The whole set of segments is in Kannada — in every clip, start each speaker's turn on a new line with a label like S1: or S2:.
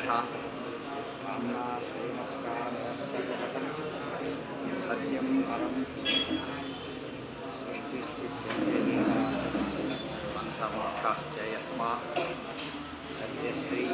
S1: काम्ना श्रीमत्कामस्तकटं सत्यं परं सृष्टिस्थित्यन्थमोक्षाश्च यस्मात् तस्य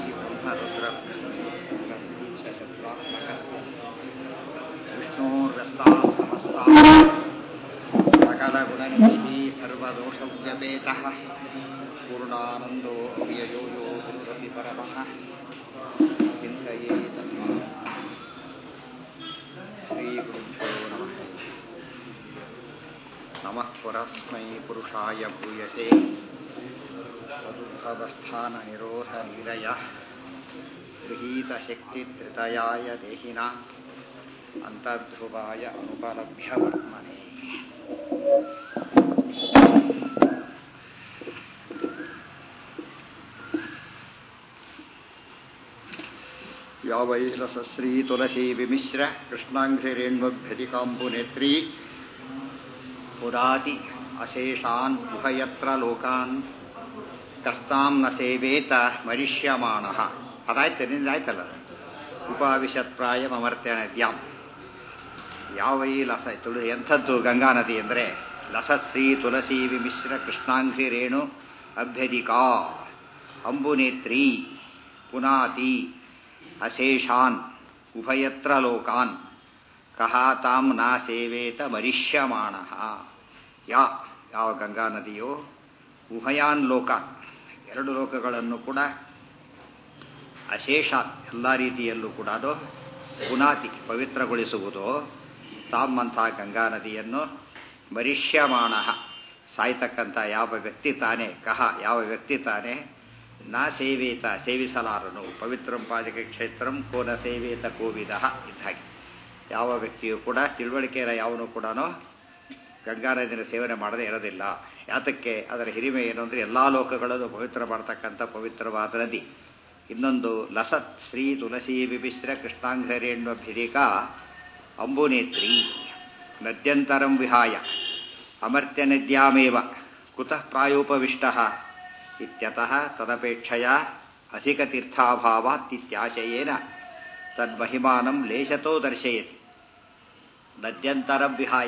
S1: श्रीब्रह्मरुद्रशत्रुत्मकस्य विष्णोर्व्यस्ताः समस्ताः सकलगुणनिधिः सर्वदोषव्यपेतः पूर्णानन्दो अव्ययो यो गुरुरपि परमः चिन्तये तस्मात् श्रीगुरुभ्यो नमः नमः पुरस्मै पुरुषाय भूयसे सदुद्भवस्थाननिरोधलीलयः गृहीतशक्तिधृतयाय देहिना अन्तर्ध्रुवाय अनुपलभ्य वर्त्मने यावैरसश्री तुलसी विमिश्र कृष्णाङ्घ्रिरेण्वभ्यधिकाम्बुनेत्री पुराति अशेषान् उभयत्र लोकान् ಕಸ್ತಾಂ ನ ಸೇವೇತ ಮರಿಷ್ಯಮಾಣ ಅದಾಯ್ತು ನಿಂದ ಆಯ್ತಲ್ಲ ಉಪಾವಿಶತ್ಪ್ರಾಯ ಅಮರ್ತ್ಯ ನದ್ಯಾಂ ಯಾವ ಈ ಲಸ ತುಳು ಎಂಥದ್ದು ಗಂಗಾ ನದಿ ಅಂದರೆ ಲಸಶ್ರೀ ತುಳಸಿ ವಿಮಿಶ್ರ ಕೃಷ್ಣಾಂಘ್ರಿ ರೇಣು ಅಭ್ಯಧಿಕಾ ಅಂಬುನೇತ್ರಿ ಪುನಾತಿ ಅಶೇಷಾನ್ ಉಭಯತ್ರ ಲೋಕಾನ್ ಕಹ ತಾಂ ನ ಸೇವೇತ ಮರಿಷ್ಯಮಾಣ ಯಾ ಯಾವ ಗಂಗಾ ನದಿಯೋ ಉಭಯಾನ್ ಲೋಕಾನ್ ಎರಡು ಲೋಕಗಳನ್ನು ಕೂಡ ಅಶೇಷ ಎಲ್ಲ ರೀತಿಯಲ್ಲೂ ಕೂಡ ಅದು ಪುನಾತಿ ಪವಿತ್ರಗೊಳಿಸುವುದು ತಾಮಂಥ ಗಂಗಾ ನದಿಯನ್ನು ಮರಿಷ್ಯಮಾಣ ಸಾಯ್ತಕ್ಕಂಥ ಯಾವ ವ್ಯಕ್ತಿ ತಾನೇ ಕಹ ಯಾವ ವ್ಯಕ್ತಿ ತಾನೇ ನಾ ಸೇವೇತ ಸೇವಿಸಲಾರನು ಪವಿತ್ರಂ ಪಾಜಕ ಕ್ಷೇತ್ರಂ ಕೋನ ಸೇವೇತ ಕೋವಿದ ಇದ್ದಾಗೆ ಯಾವ ವ್ಯಕ್ತಿಯೂ ಕೂಡ ತಿಳುವಳಿಕೆಯ ಯಾವನು ಕೂಡ ಗಂಗಾ ನದಿನ ಸೇವನೆ ಮಾಡದೇ ಇರೋದಿಲ್ಲ ಯಾತಕ್ಕೆ ಅದರ ಹಿರಿಮೆ ಏನು ಅಂದರೆ ಎಲ್ಲ ಲೋಕಗಳಲ್ಲೂ ಪವಿತ್ರ ಮಾಡ್ತಕ್ಕಂಥ ಪವಿತ್ರವಾದ ನದಿ ಇನ್ನೊಂದು ಲಸತ್ ಶ್ರೀ ತುಳಸಿ ವಿಭಿಶ್ರ ಕೃಷ್ಣಾಂಘರೇಣ್ವಭಿರಿಕ ಅಂಬುನೇತ್ರಿ ನದ್ಯಂತರಂ ವಿಹಾಯ ಅಮರ್ತ್ಯ ನದ್ಯಾಮೇವ ಕುತಃ ಪ್ರಾಯೋಪವಿಷ್ಟ ಇತ್ಯತಃ ತದಪೇಕ್ಷೆಯ ಅಧಿಕತೀರ್ಥಾಭಾವಾತ್ತಿತ್ಯಾಶಯೇನ ತನ್ಮಹಿಮಾನಂ ಲೇಶತೋ ದರ್ಶಯತಿ ನದ್ಯಂತರಂ ವಿಹಾಯ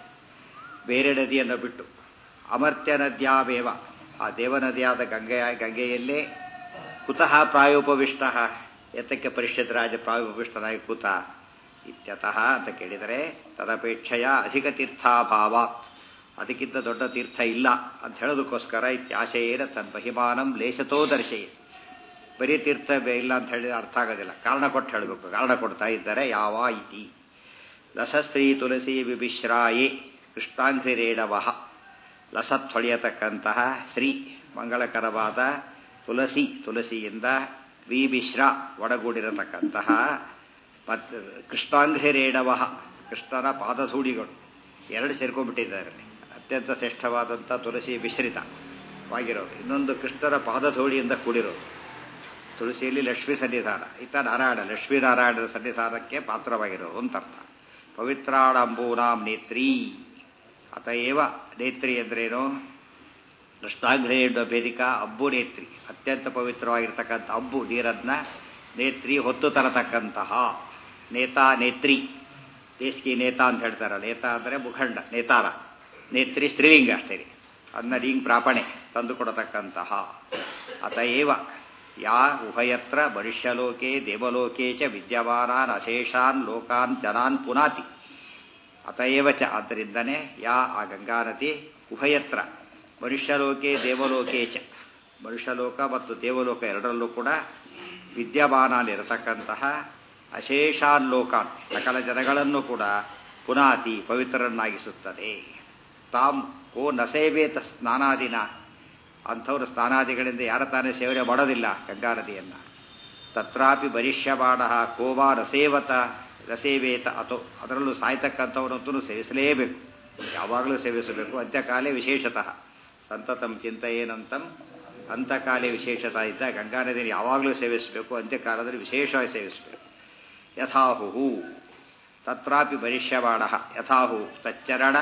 S1: ಬೇರೆ ನದಿಯನ್ನು ಬಿಟ್ಟು ಅಮರ್ತ್ಯ ನದ್ಯಾವೇವ ಆ ದೇವನದಿಯಾದ ಗಂಗೆಯ ಗಂಗೆಯಲ್ಲೇ ಕುತಃ ಪ್ರಾಯೋಪವಿಷ್ಟ ಎತ್ತಕ್ಕೆ ಪರಿಷತ್ ರಾಜ ಪ್ರಾಯೋಪವಿಷ್ಟನಾಗಿ ಕೂತ ಇತ್ಯತಃ ಅಂತ ಕೇಳಿದರೆ ತದಪೇಕ್ಷೆಯ ಅಧಿಕ ತೀರ್ಥಾಭಾವ ಅದಕ್ಕಿಂತ ದೊಡ್ಡ ತೀರ್ಥ ಇಲ್ಲ ಅಂತ ಹೇಳೋದಕ್ಕೋಸ್ಕರ ಇತ್ಯಾಶಯೇನ ತನ್ಮಹಿಮಾನಂ ಲೇಶತೋ ದರ್ಶಯ ಬರೀ ತೀರ್ಥ ಇಲ್ಲ ಅಂತ ಹೇಳಿದ್ರೆ ಅರ್ಥ ಆಗೋದಿಲ್ಲ ಕಾರಣ ಕೊಟ್ಟು ಹೇಳಬೇಕು ಕಾರಣ ಕೊಡ್ತಾ ಇದ್ದಾರೆ ಯಾವ ಇತಿ ಲಸಸ್ತ್ರೀ ತುಳಸಿ ವಿಭಿಶ್ರಾಯೇ ಕೃಷ್ಣಾಂಘ್ರಿರೇಣವಃ ಲಸತ್ ಹೊಳೆಯತಕ್ಕಂತಹ ಶ್ರೀ ಮಂಗಳಕರವಾದ ತುಳಸಿ ತುಳಸಿಯಿಂದ ವಿಭಿಶ್ರ ಒಡಗೂಡಿರತಕ್ಕಂತಹ ಮತ್ತು ಕೃಷ್ಣಾಂಘ್ರಿರೇಣವಃ ಕೃಷ್ಣನ ಪಾದಧೂಳಿಗಳು ಎರಡು ಸೇರ್ಕೊಂಡ್ಬಿಟ್ಟಿದ್ದಾರೆ ಅತ್ಯಂತ ಶ್ರೇಷ್ಠವಾದಂಥ ತುಳಸಿ ಮಿಶ್ರಿತವಾಗಿರೋದು ಇನ್ನೊಂದು ಕೃಷ್ಣನ ಪಾದಧೂಳಿಯಿಂದ ಕೂಡಿರೋದು ತುಳಸಿಯಲ್ಲಿ ಲಕ್ಷ್ಮೀ ಸನ್ನಿಧಾನ ಇತ್ತ ನಾರಾಯಣ ಲಕ್ಷ್ಮೀನಾರಾಯಣದ ಸನ್ನಿಧಾನಕ್ಕೆ ಪಾತ್ರವಾಗಿರೋದು ಅಂತ ಅರ್ಥ ಪವಿತ್ರಾಳಂಬೂನಾಂ ನೇತ್ರಿ ಅತಏವ ನೇತ್ರಿ ಅಂದ್ರೇನು ಕೃಷ್ಣಾಗ್ರಹ ಭೇದಿಕ ಅಬ್ಬು ನೇತ್ರಿ ಅತ್ಯಂತ ಪವಿತ್ರವಾಗಿರ್ತಕ್ಕಂಥ ಅಬ್ಬು ನೀರನ್ನ ನೇತ್ರಿ ಹೊತ್ತು ತರತಕ್ಕಂತಹ ನೇತಾ ನೇತ್ರಿ ದೇಶಕಿ ನೇತಾ ಅಂತ ಹೇಳ್ತಾರ ನೇತಾ ಅಂದರೆ ಮುಖಂಡ ನೇತಾರ ನೇತ್ರಿ ಸ್ತ್ರೀಲಿಂಗ ಅಷ್ಟೇ ಅದನ್ನ ಲಿಂಗ್ ಪ್ರಾಪಣೆ ತಂದು ಕೊಡತಕ್ಕಂತಹ ಅತಏವ ಯಾ ಉಭಯತ್ರ ಮನುಷ್ಯಲೋಕೆ ದೇವಲೋಕೆ ಚ ವಿದ್ಯಮಾನಾನ್ ಅಶೇಷಾನ್ ಲೋಕಾನ್ ಜನಾನ್ ಪುನಾತಿ ಅತಏವ ಚ ಆದ್ದರಿಂದನೇ ಯಾ ಆ ಗಂಗಾ ನದಿ ಉಭಯತ್ರ ಮನುಷ್ಯಲೋಕೆ ದೇವಲೋಕೆ ಚ ಮನುಷ್ಯಲೋಕ ಮತ್ತು ದೇವಲೋಕ ಎರಡರಲ್ಲೂ ಕೂಡ ವಿದ್ಯಮಾನಲ್ಲಿರತಕ್ಕಂತಹ ಅಶೇಷಾನ್ ಲೋಕಾನ್ ಸಕಲ ಜನಗಳನ್ನು ಕೂಡ ಪುನಾತಿ ಪವಿತ್ರರನ್ನಾಗಿಸುತ್ತದೆ ತಾಮ್ ಕೋ ನಸೇವೇತ ಸ್ನಾನಾದಿನ ಅಂಥವ್ರು ಸ್ನಾನಾದಿಗಳಿಂದ ಯಾರ ತಾನೇ ಸೇವನೆ ಮಾಡೋದಿಲ್ಲ ಗಂಗಾ ನದಿಯನ್ನು ತತ್ರಾಪಿ ಭರಿಷ್ಯಮಾಣ ಕೋವಾ ರಸೇವತ ರಸೇವೇತ ಅಥೋ ಅದರಲ್ಲೂ ಸಾಯ್ತಕ್ಕಂಥವರಂತೂ ಸೇವಿಸಲೇಬೇಕು ಯಾವಾಗಲೂ ಸೇವಿಸಬೇಕು ಅಂತ್ಯಕಾಲೇ ವಿಶೇಷತಃ ಸಂತತಂ ಚಿಂತೆಯೇನಂತಂ ಅಂತಕಾಲೇ ವಿಶೇಷತಃ ಇದ್ದ ಗಂಗಾ ನದಿಯನ್ನು ಯಾವಾಗಲೂ ಸೇವಿಸಬೇಕು ಅಂತ್ಯಕಾಲದಲ್ಲಿ ವಿಶೇಷವಾಗಿ ಸೇವಿಸಬೇಕು ಯಥಾಹು ತತ್ರಾಪಿ ಭರಿಷ್ಯಮಾಣ ಯಥಾಹು ತಚ್ಚರಣ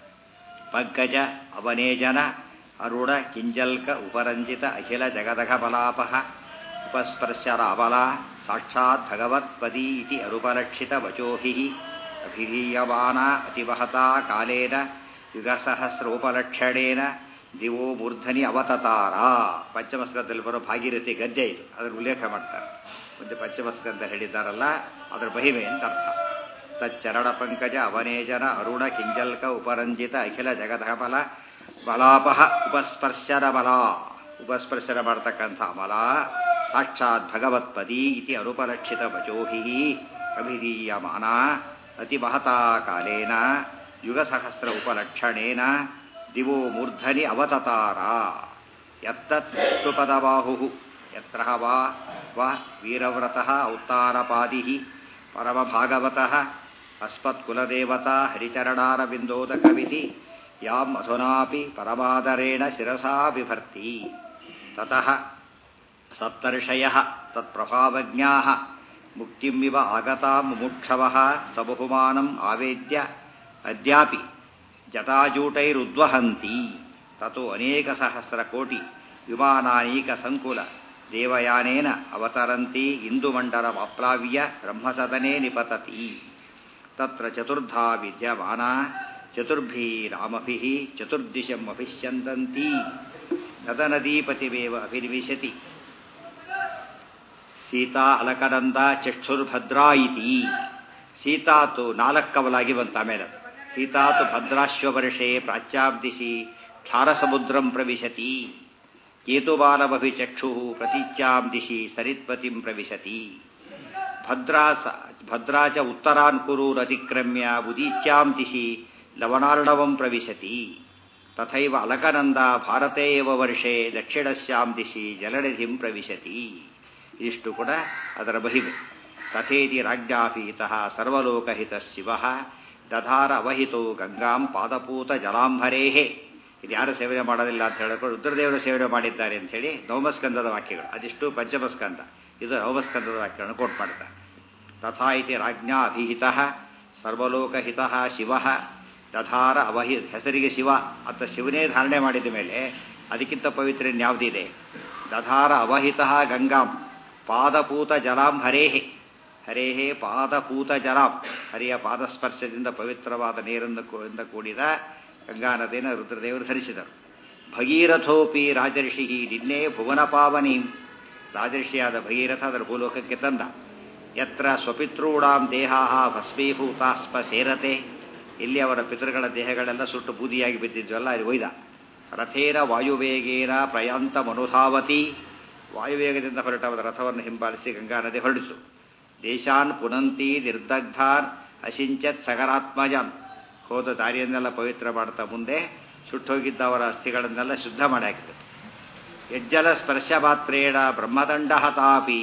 S1: ಪಂಕಜ ಅವನೇಜನ ಅರುಣ ಕಿಂಜಲ್ಕ ಉಪರಂಜಿತ ಅಖಿಲ ಜಗದಘ ಬಲಾಪಹ ಉಪಸ್ಪರ್ಶರ ಅಬಲ ಸಾಕ್ಷಾತ್ ಭಗವತ್ಪದಿ ಇತಿ ಅರುಪಲಕ್ಷಿತ ವಚೋಹಿ ಅಭಿಧೀಯಮಾನ ಅತಿವಹತಾ ಕಾಲೇನ ಯುಗಸಹಸ್ರೋಪಲಕ್ಷಣೇನ ದಿವೋ ಮೂರ್ಧನಿ ಅವತತಾರ ಪಂಚಮಸ್ಕಂದಲ್ಲಿ ಬರೋ ಭಾಗೀರಥಿ ಗದ್ದೆ ಇದು ಅದರ ಉಲ್ಲೇಖ ಮಾಡ್ತಾರೆ ಮುಂದೆ ಪಂಚಮಸ್ಕಂದ ಹೇಳಿದ್ದಾರಲ್ಲ ಅದರ ಮಹಿಮೆ ಅಂತ ಅರ್ಥ ತಚ್ಚರಣ ಪಂಕಜ ಅವನೇಜನ ಅರುಣ ಕಿಂಜಲ್ಕ ಉಪರಂಜಿತ ಅಖಿಲ ಜಗದಬಲ ಬಲಾಪಹ ಉಪಸ್ಪರ್ಶನ ಬಲ ಉಪಸ್ಪರ್ಶನ ಮಾಡ್ತಕ್ಕಂಥ ಮಲ ಸಾಕ್ಷಾತ್ ಭಗವತ್ಪದಿ ಇತಿ ಅನುಪಲಕ್ಷಿತ ವಚೋಹಿ ಅಭಿಧೀಯಮಾನ ಅತಿ ಮಹತಾ ಕಾಲೇನ ಯುಗಸಹಸ್ರ ಉಪಲಕ್ಷಣೇನ ದಿವೋ ಮೂರ್ಧನಿ ಅವತತಾರ ಯತ್ತತ್ಪದಬಾಹು ಯತ್ರ ವಾ ವ ವೀರವ್ರತಃ ಔತ್ತಾರಪಾದಿ ಪರಮಭಾಗವತಃ ಅಸ್ಮತ್ಕುಲದೇವತಾ ಹರಿಚರಣಾರವಿಂದೋದಕವಿಧಿ ಯಾಂ ಅಧುನಾಪಿ ಪರಮಾದರೇಣ ಶಿರಸಾ ಬಿಭರ್ತಿ ತತಃ ಸಪ್ತರ್ಷಯಃ ತತ್ಪ್ರಭಾವಜ್ಞಾಃ ಮುಕ್ತಿಮಿವ ಆಗತಾಂ ಮುಮುಕ್ಷವಃ ಸಬಹುಮಾನಂ ಆವೇದ್ಯ ಅದ್ಯಾಪಿ ಜಟಾಜೂಟೈರುದ್ವಹಂತಿ ತतो ಅನೇಕ ಸಹಸ್ರ ಕೋಟಿ ವಿಮಾನಾನೀಕ ಸಂಕುಲ ದೇವಯಾನೇನ ಅವತರಂತಿ ಇಂದುಮಂಡಲಮಾಪ್ಲಾವ್ಯ ಬ್ರಹ್ಮಸದನೆ ನಿಪತತಿ ತತ್ರ ಚತುರ್ಧಾ ವಿದ್ಯಮಾನ ಚತುರ್ಭಿ ರಾಮಭಿಃ ಚತುರ್ದಿಶಂ ಅಭಿಷ್ಯಂದಂತಿ ನದನದೀಪತಿವೇವ ಅಭಿನಿವಿಶತಿ ಸೀತಾ ಅಲಕನಂದ ಚಕ್ಷುರ್ಭದ್ರಾ ಇತಿ ಸೀತಾತು ನಾಲ್ಕವಲಾಗಿ ಬಂತ ಆಮೇಲೆ ಸೀತಾತು ಭದ್ರಾಶ್ವವರ್ಷೆ ಪ್ರಾಚ್ಯಾಬ್ದಿಶಿ ಕ್ಷಾರಸಮುದ್ರಂ ಪ್ರವಿಶತಿ ಕೇತುಬಾಲಮಭಿ ಚಕ್ಷು ಪ್ರತೀಚ್ಯಾಂ ದಿಶಿ ಸರಿತ್ಪತಿಂ ಪ್ರವಿಶತಿ ಭದ್ರಾ ಭದ್ರಾ ಚ ಉತ್ತರಾನ್ ಕುರೂರತಿಕ್ರಮ್ಯ ಉದೀಚ್ಯಾಂ ದಿಶಿ ಲವಣಾರ್ಣವಂ ಪ್ರವಿಶತಿ ತಥೈವ ಅಲಕನಂದ ಭಾರತೆ ಏವ ವರ್ಷೆ ದಕ್ಷಿಣಸ್ಯಾಂ ದಿಶಿ ಜಲನಿಧಿಂ ಪ್ರವಿಶತಿ ಇಷ್ಟು ಕೂಡ ಅದರ ಮಹಿಮೆ ತಥೇತಿ ರಾಜ್ಞಾಪೀತಃ ಸರ್ವಲೋಕಹಿತ ಶಿವ ದಧಾರ ಅವಹಿತೋ ಗಂಗಾಂ ಪಾದಪೂತ ಜಲಾಂಭರೇಹೇ ಇದು ಯಾರು ಸೇವನೆ ಮಾಡೋದಿಲ್ಲ ಅಂತ ಹೇಳಿಕೊಂಡು ರುದ್ರದೇವರು ಸೇವನೆ ಮಾಡಿದ್ದಾರೆ ಅಂತ ಹೇಳಿ ನವಮಸ್ಕಂದದ ವಾಕ್ಯಗಳು ಅದಿಷ್ಟು ಪಂಚಮಸ್ಕಂದ ಇದು ನವಮಸ್ಕಂದದ ವಾಕ್ಯಗಳನ್ನು ಕೋಟ್ ಮಾಡ್ತಾರೆ ತಥಾ ಇತಿ ರಾಜ್ಞಾ ಅಭಿಹಿತ ಸರ್ವಲೋಕಹಿತ ಶಿವ ದಧಾರ ಅವಹಿ ಹೆಸರಿಗೆ ಶಿವ ಅಂತ ಶಿವನೇ ಧಾರಣೆ ಮಾಡಿದ ಮೇಲೆ ಅದಕ್ಕಿಂತ ಪವಿತ್ರ ಇನ್ಯಾವುದಿದೆ ದಧಾರ ಅವಹಿತ ಗಂಗಾಂ ಪಾದಪೂತ ಜಲಾಂ ಹರೇಹೆ ಹರೇಹೇ ಪಾದಪೂತ ಜಲಾಂ ಹರಿಯ ಪಾದಸ್ಪರ್ಶದಿಂದ ಪವಿತ್ರವಾದ ನೀರನ್ನು ಕೂಡಿದ ಗಂಗಾ ನದಿಯನ್ನು ರುದ್ರದೇವರು ಧರಿಸಿದರು ಭಗೀರಥೋಪಿ ರಾಜರ್ಷಿ ನಿನ್ನೆ ಭುವನ ಪಾವನಿ ರಾಜರ್ಷಿಯಾದ ಭಗೀರಥ ಅದರ ಭೂಲೋಕಕ್ಕೆ ತಂದ ಯತ್ರ ಸ್ವಪಿತೃಣಾಂ ದೇಹಾ ಭಸ್ಮೀಭೂತಾಸ್ಪ ಸೇರತೆ ಇಲ್ಲಿ ಅವರ ಪಿತೃಗಳ ದೇಹಗಳೆಲ್ಲ ಸುಟ್ಟು ಬೂದಿಯಾಗಿ ಬಿದ್ದಿದ್ವಲ್ಲ ಅಲ್ಲಿ ಒಯ್ದ ರಥೇನ ವಾಯುವೇಗೇನ ಪ್ರಯಾಂತ ಮನುಧಾವತಿ ವಾಯುವೇಗದಿಂದ ಹೊರಟವರ ರಥವನ್ನು ಹಿಂಬಾಲಿಸಿ ಗಂಗಾ ನದಿ ಹೊರಡಿತು ದೇಶಾನ್ ಪುನಂತಿ ನಿರ್ದಗ್ಧಾನ್ ಅಸಿಂಚತ್ ಸಗರಾತ್ಮಜಾನ್ ಹೋದ ದಾರಿಯನ್ನೆಲ್ಲ ಪವಿತ್ರ ಮಾಡ್ತಾ ಮುಂದೆ ಸುಟ್ಟೋಗಿದ್ದ ಅವರ ಅಸ್ಥಿಗಳನ್ನೆಲ್ಲ ಶುದ್ಧ ಮಾಡಿ ಹಾಕಿದೆ ಯಜ್ಜಲ ಸ್ಪರ್ಶ ಮಾತ್ರೇಣ ಬ್ರಹ್ಮದಂಡ ಹತಾಪಿ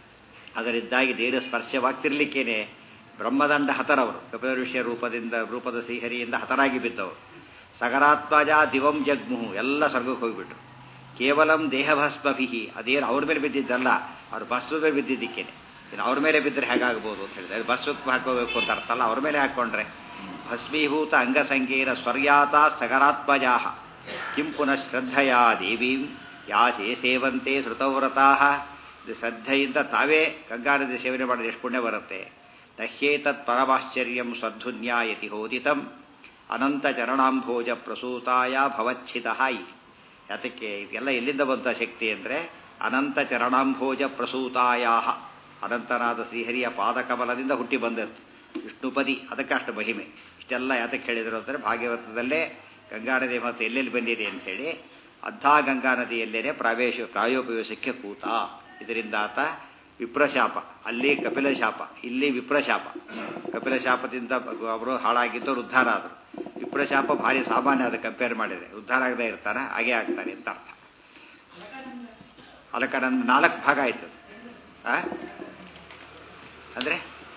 S1: ಅದರಿಂದಾಗಿ ದೇಹ ಸ್ಪರ್ಶವಾಗ್ತಿರ್ಲಿಕ್ಕೇನೆ ಬ್ರಹ್ಮದಂಡ ಹತರವರು ಕಪಿಲಋಷಿಯ ರೂಪದಿಂದ ರೂಪದ ಶ್ರೀಹರಿಯಿಂದ ಹತರಾಗಿ ಬಿದ್ದವರು ಸಗರಾತ್ಮಜ ದಿವಂ ಜಗ್ಮುಹು ಎಲ್ಲ ಸ್ವರ್ಗಕ್ಕೆ ಹೋಗಿಬಿಟ್ರು ಕೇವಲಂ ದೇಹಭಸ್ಮಭಿಹಿ ಅದೇನು ಅವ್ರ ಮೇಲೆ ಬಿದ್ದಿದ್ದಲ್ಲ ಅವ್ರ ಭಸ್ಮದ ಮೇಲೆ ಬಿದ್ದಿದ್ದಕ್ಕೇನೆ ಇನ್ನು ಅವ್ರ ಮೇಲೆ ಬಿದ್ದರೆ ಹೇಗಾಗ್ಬೋದು ಅಂತ ಹೇಳಿದ್ರೆ ಭಸ್ಮಕ್ಕೆ ಹಾಕೋಬೇಕು ಅಂತ ಅರ್ಥಲ್ಲ ಅವ್ರ ಮೇಲೆ ಹಾಕ್ಕೊಂಡ್ರೆ ಭಸ್ಮೀಭೂತ ಅಂಗಸಂಗೇನ ಸ್ವರ್ಯಾತ ಸಗರಾತ್ಮಜಾ ಕಿಂ ಪುನಃ ಶ್ರದ್ಧೆಯ ದೇವೀಂ ಯಾ ಶೇ ಸೇವಂತೆ ಶ್ರುತವ್ರತಾ ಶ್ರದ್ಧೆಯಿಂದ ತಾವೇ ಗಂಗಾನದಿ ಸೇವನೆ ಮಾಡಿದ್ರೆ ಎಷ್ಟು ಪುಣ್ಯ ಬರುತ್ತೆ ನಹ್ಯೇತತ್ ಪರಮಾಶ್ಚರ್ಯಂ ಸ್ವಧ್ವನ್ಯಾಯತಿ ಹೋದಿತಂ ಅನಂತ ಚರಣಾಂಭೋಜ ಪ್ರಸೂತಾಯ ಭವಚ್ಛಿತ ಇತಿ ಯಾತಕ್ಕೆ ಇದೆಲ್ಲ ಎಲ್ಲಿಂದ ಬಂತ ಶಕ್ತಿ ಅಂದರೆ ಅನಂತ ಚರಣಾಂಭೋಜ ಪ್ರಸೂತಾಯ ಅನಂತನಾದ ಶ್ರೀಹರಿಯ ಪಾದಕಮಲದಿಂದ ಹುಟ್ಟಿ ಬಂದದ್ದು ವಿಷ್ಣುಪದಿ ಅದಕ್ಕೆ ಅಷ್ಟು ಮಹಿಮೆ ಇಷ್ಟೆಲ್ಲ ಯಾತಕ್ಕೆ ಹೇಳಿದರು ಅಂದರೆ ಭಾಗವತದಲ್ಲೇ ಗಂಗಾ ನದಿ ಮತ್ತು ಎಲ್ಲೆಲ್ಲಿ ಬಂದಿದೆ ಅಂಥೇಳಿ ಅಂಥ ಗಂಗಾ ನದಿಯಲ್ಲೇನೆ ಪ್ರಾವೇಶ ಪ್ರಾಯೋಪವೇಶಕ್ಕೆ ಕೂತ ಇದರಿಂದ ಆತ ವಿಪ್ರಶಾಪ ಅಲ್ಲಿ ಕಪಿಲ ಶಾಪ ಇಲ್ಲಿ ವಿಪ್ರಶಾಪ ಕಪಿಲ ಶಾಪದಿಂದ ಅವರು ಹಾಳಾಗಿದ್ದು ಉದ್ಧಾರ ಆದರು ವಿಪ್ರಶಾಪ ಭಾರಿ ಸಾಮಾನ್ಯ ಅದು ಕಂಪೇರ್ ಮಾಡಿದರೆ ಉದ್ಧಾರ ಆಗದೆ ಇರ್ತಾರ ಹಾಗೆ ಆಗ್ತಾನೆ ಅಂತ ಅರ್ಥ ಅದಕ್ಕೆ ನನ್ನ ನಾಲ್ಕು ಭಾಗ ಆಯ್ತು ಅಂದರೆ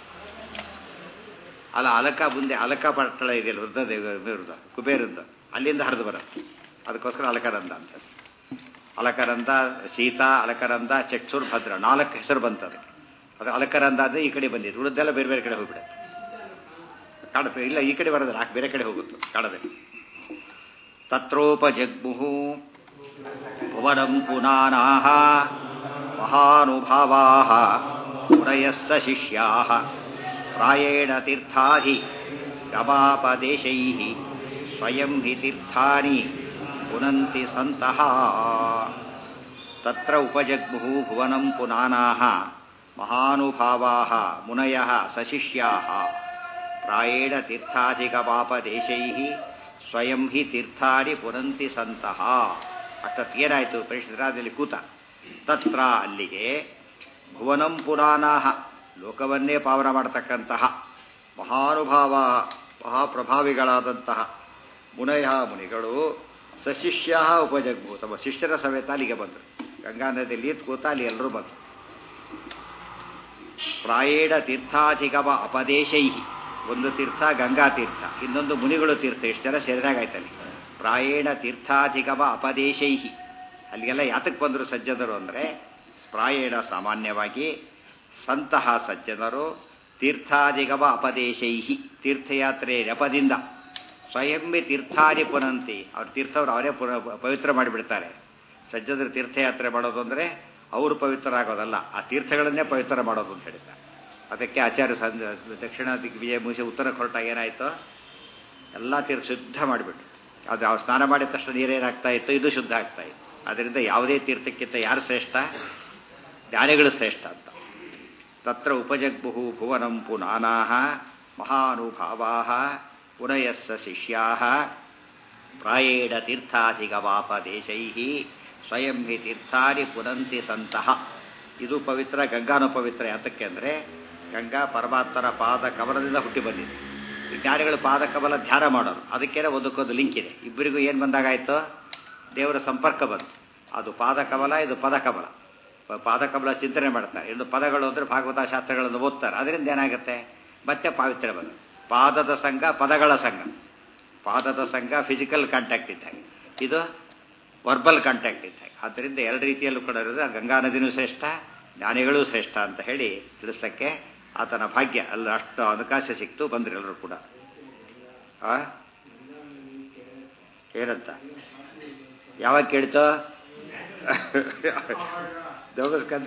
S1: ಅಲ್ಲ ಅಲಕ ಮುಂದೆ ಅಲಕ ಪಟ್ಟಳ ಇದೆಯಲ್ಲ ವೃದ್ಧದೇವ ವಿರುದ್ಧ ಕುಬೇರದ್ದು ಅಲ್ಲಿಂದ ಹರಿದು ಬರುತ್ತೆ ಅದಕ್ಕೋಸ್ಕರ ಅಲಕರಂದ ಅಂತ ಅಲಕರಂದ ಸೀತಾ ಅಲಕರಂದ ಚಕ್ಷುರ್ ಭದ್ರ ನಾಲ್ಕು ಹೆಸರು ಬಂತದೆ ಅದು ಅಲಕರಂದ ಅಂದರೆ ಈ ಕಡೆ ಬಂದಿದ್ದು ಉಳಿದೆಲ್ಲ ಬೇರೆ ಬೇರೆ ಕಡೆ ಹೋಗ್ಬಿಡುತ್ತೆ ಕಾಡುತ್ತೆ ಇಲ್ಲ ಈ ಕಡೆ ಬರೋದಿಲ್ಲ ಆಕೆ ಬೇರೆ ಕಡೆ ಹೋಗುತ್ತೆ ಕಾಡಬೇಕು ತತ್ರೋಪಜಗ್ಮುಹು ಭುವನಂ ಪುನಾನಾಹ ಮಹಾನುಭಾವಾः ಮುನಯः ಸ ಶಿಷ್ಯಾः ಪ್ರಾಯೇಣ ತೀರ್ಥಾಧಿ ಗಮಾಪದೇಶೈः ಸ್ವಯಂ ಹಿ ತೀರ್ಥಾನಿ ಪುನಂತಿ ಸಂತಃ ತತ್ರ ಉಪಜಗ್ಮುಃ ಭುವನಂ ಪುನಾನಾಃ ಮಹಾನುಭಾವಾः ಮುನಯಃ ಸಶಿಷ್ಯಾः ಪ್ರಾಯೇಣ ತೀರ್ಥಾಧಿಗಮಾಪದೇಶೈः ಸ್ವಯಂ ಹಿ ತೀರ್ಥಾನಿ ಪುನಂತಿ ಸಂತಃ ಅಷ್ಟಕ್ಕೇನಾಯಿತು ಪರಿಶುದ್ಧರಾದಲ್ಲಿ ಕೂತ ತತ್ರ ಅಲ್ಲಿಗೆ ಭುವನಂ ಪುರಾಣಾಹ ಲೋಕವನ್ನೇ ಪಾವನ ಮಾಡತಕ್ಕಂತಹ ಮಹಾನುಭಾವ ಮಹಾಪ್ರಭಾವಿಗಳಾದಂತಹ ಮುನಯ ಮುನಿಗಳು ಸಶಿಷ್ಯ ಉಪಜಗ್ಭು ತಮ್ಮ ಶಿಷ್ಯರ ಸಮೇತ ಅಲ್ಲಿಗೆ ಬಂದರು ಗಂಗಾ ನದಿಯಲ್ಲಿ ಕೂತ ಅಲ್ಲಿ ಎಲ್ಲರೂ ಬಂದರು ಪ್ರಾಯೇಣ ತೀರ್ಥಾಧಿಗಮ ಅಪದೇಶೈ ಒಂದು ತೀರ್ಥ ಗಂಗಾ ತೀರ್ಥ ಇನ್ನೊಂದು ಮುನಿಗಳು ತೀರ್ಥ ಎಷ್ಟು ಜನ ಸೇರಿದಾಗಾಯ್ತಲ್ಲಿ ಪ್ರಾಯೇಣ ತೀರ್ಥಾಧಿಗಮ ಅಪದೇಶೈ ಅಲ್ಲಿಗೆಲ್ಲ ಯಾತಕ್ಕೆ ಬಂದರು ಸಜ್ಜನರು ಅಂದರೆ ಪ್ರಾಯೇಣ ಸಾಮಾನ್ಯವಾಗಿ ಸಂತಹ ಸಜ್ಜನರು ತೀರ್ಥಾಧಿಗಮ ಅಪದೇಶೈ ತೀರ್ಥಯಾತ್ರೆ ನೆಪದಿಂದ ಸ್ವಯಂಬಿ ತೀರ್ಥಾದಿ ಪುನಂತಿ ಅವ್ರ ತೀರ್ಥವ್ರು ಅವರೇ ಪುನ ಪವಿತ್ರ ಮಾಡಿಬಿಡ್ತಾರೆ ಸಜ್ಜನರು ತೀರ್ಥಯಾತ್ರೆ ಮಾಡೋದು ಅಂದರೆ ಅವರು ಪವಿತ್ರರಾಗೋದಲ್ಲ ಆ ತೀರ್ಥಗಳನ್ನೇ ಪವಿತ್ರ ಮಾಡೋದು ಅಂತ ಹೇಳ್ತಾರೆ ಅದಕ್ಕೆ ಆಚಾರ್ಯ ಸಂದ ದಕ್ಷಿಣ ದಿಕ್ ವಿಜಯ ಮುಗಿಸಿ ಉತ್ತರ ಹೊರಟಾಗ ಏನಾಯಿತು ಎಲ್ಲ ತೀರ್ಥ ಶುದ್ಧ ಮಾಡಿಬಿಟ್ಟು ಅದು ಅವ್ರು ಸ್ನಾನ ಮಾಡಿದ ತಕ್ಷಣ ನೀರೇನಾಗ್ತಾ ಇತ್ತು ಇದು ಶುದ್ಧ ಆಗ್ತಾ ಇತ್ತು ಅದರಿಂದ ಯಾವುದೇ ತೀರ್ಥಕ್ಕಿಂತ ಯಾರು ಶ್ರೇಷ್ಠ ಜ್ಞಾನಿಗಳು ಶ್ರೇಷ್ಠ ಅಂತ ತತ್ರ ಉಪಜಗ್ಬುಹು ಭುವನಂ ಪುನಾನಾಹ ಮಹಾನುಭಾವಾಹ ಪುನಯಸ್ಸ ಶಿಷ್ಯಾಹ ಪ್ರಾಯೇಣ ತೀರ್ಥಾಧಿಗವಾಪದೇಶೈ ಸ್ವಯಂ ಹಿ ತೀರ್ಥಾನಿ ಪುನಂತಿ ಸಂತಹ ಇದು ಪವಿತ್ರ ಗಂಗಾನು ಪವಿತ್ರ ಯಾತಕ್ಕೆ ಅಂದರೆ ಗಂಗಾ ಪರಮಾತ್ಮನ ಪಾದ ಕಮಲದಿಂದ ಹುಟ್ಟಿ ಬಂದಿದೆ ಜ್ಞಾನಿಗಳು ಪಾದ ಕಮಲ ಧ್ಯಾನ ಮಾಡೋರು ಅದಕ್ಕೇನೆ ಒಂದಕ್ಕೊಂದು ಲಿಂಕ್ ಇದೆ ಇಬ್ಬರಿಗೂ ಏನು ಬಂದಾಗಾಯ್ತು ದೇವರ ಸಂಪರ್ಕ ಬಂತು ಅದು ಪಾದ ಕಮಲ ಇದು ಪದ ಕಮಲ ಪಾದಕಮಲ ಚಿಂತನೆ ಮಾಡ್ತಾರೆ ಇನ್ನು ಪದಗಳು ಅಂದರೆ ಭಾಗವತ ಶಾಸ್ತ್ರಗಳನ್ನು ಓದ್ತಾರೆ ಅದರಿಂದ ಏನಾಗುತ್ತೆ ಮತ್ತೆ ಪಾವಿತ್ರ್ಯ ಬಂದು ಪಾದದ ಸಂಘ ಪದಗಳ ಸಂಘ ಪಾದದ ಸಂಘ ಫಿಸಿಕಲ್ ಕಾಂಟ್ಯಾಕ್ಟ್ ಇದ್ದಾಗ ಇದು ವರ್ಬಲ್ ಕಾಂಟ್ಯಾಕ್ಟ್ ಇದ್ದಾಗ ಆದ್ದರಿಂದ ಎರಡು ರೀತಿಯಲ್ಲೂ ಕೂಡ ಇರೋದು ಗಂಗಾ ನದಿನೂ ಶ್ರೇಷ್ಠ ಜ್ಞಾನಿಗಳೂ ಶ್ರೇಷ್ಠ ಅಂತ ಹೇಳಿ ತಿಳಿಸ್ಲಿಕ್ಕೆ ಆತನ ಭಾಗ್ಯ ಅಲ್ಲಿ ಅಷ್ಟು ಅವಕಾಶ ಸಿಕ್ತು ಬಂದ್ರಿ ಎಲ್ಲರೂ ಕೂಡ ಆ ಏನಂತ ಯಾವಾಗ ಕೇಳ್ತೋ ದೇವಸ್ಕಂದ್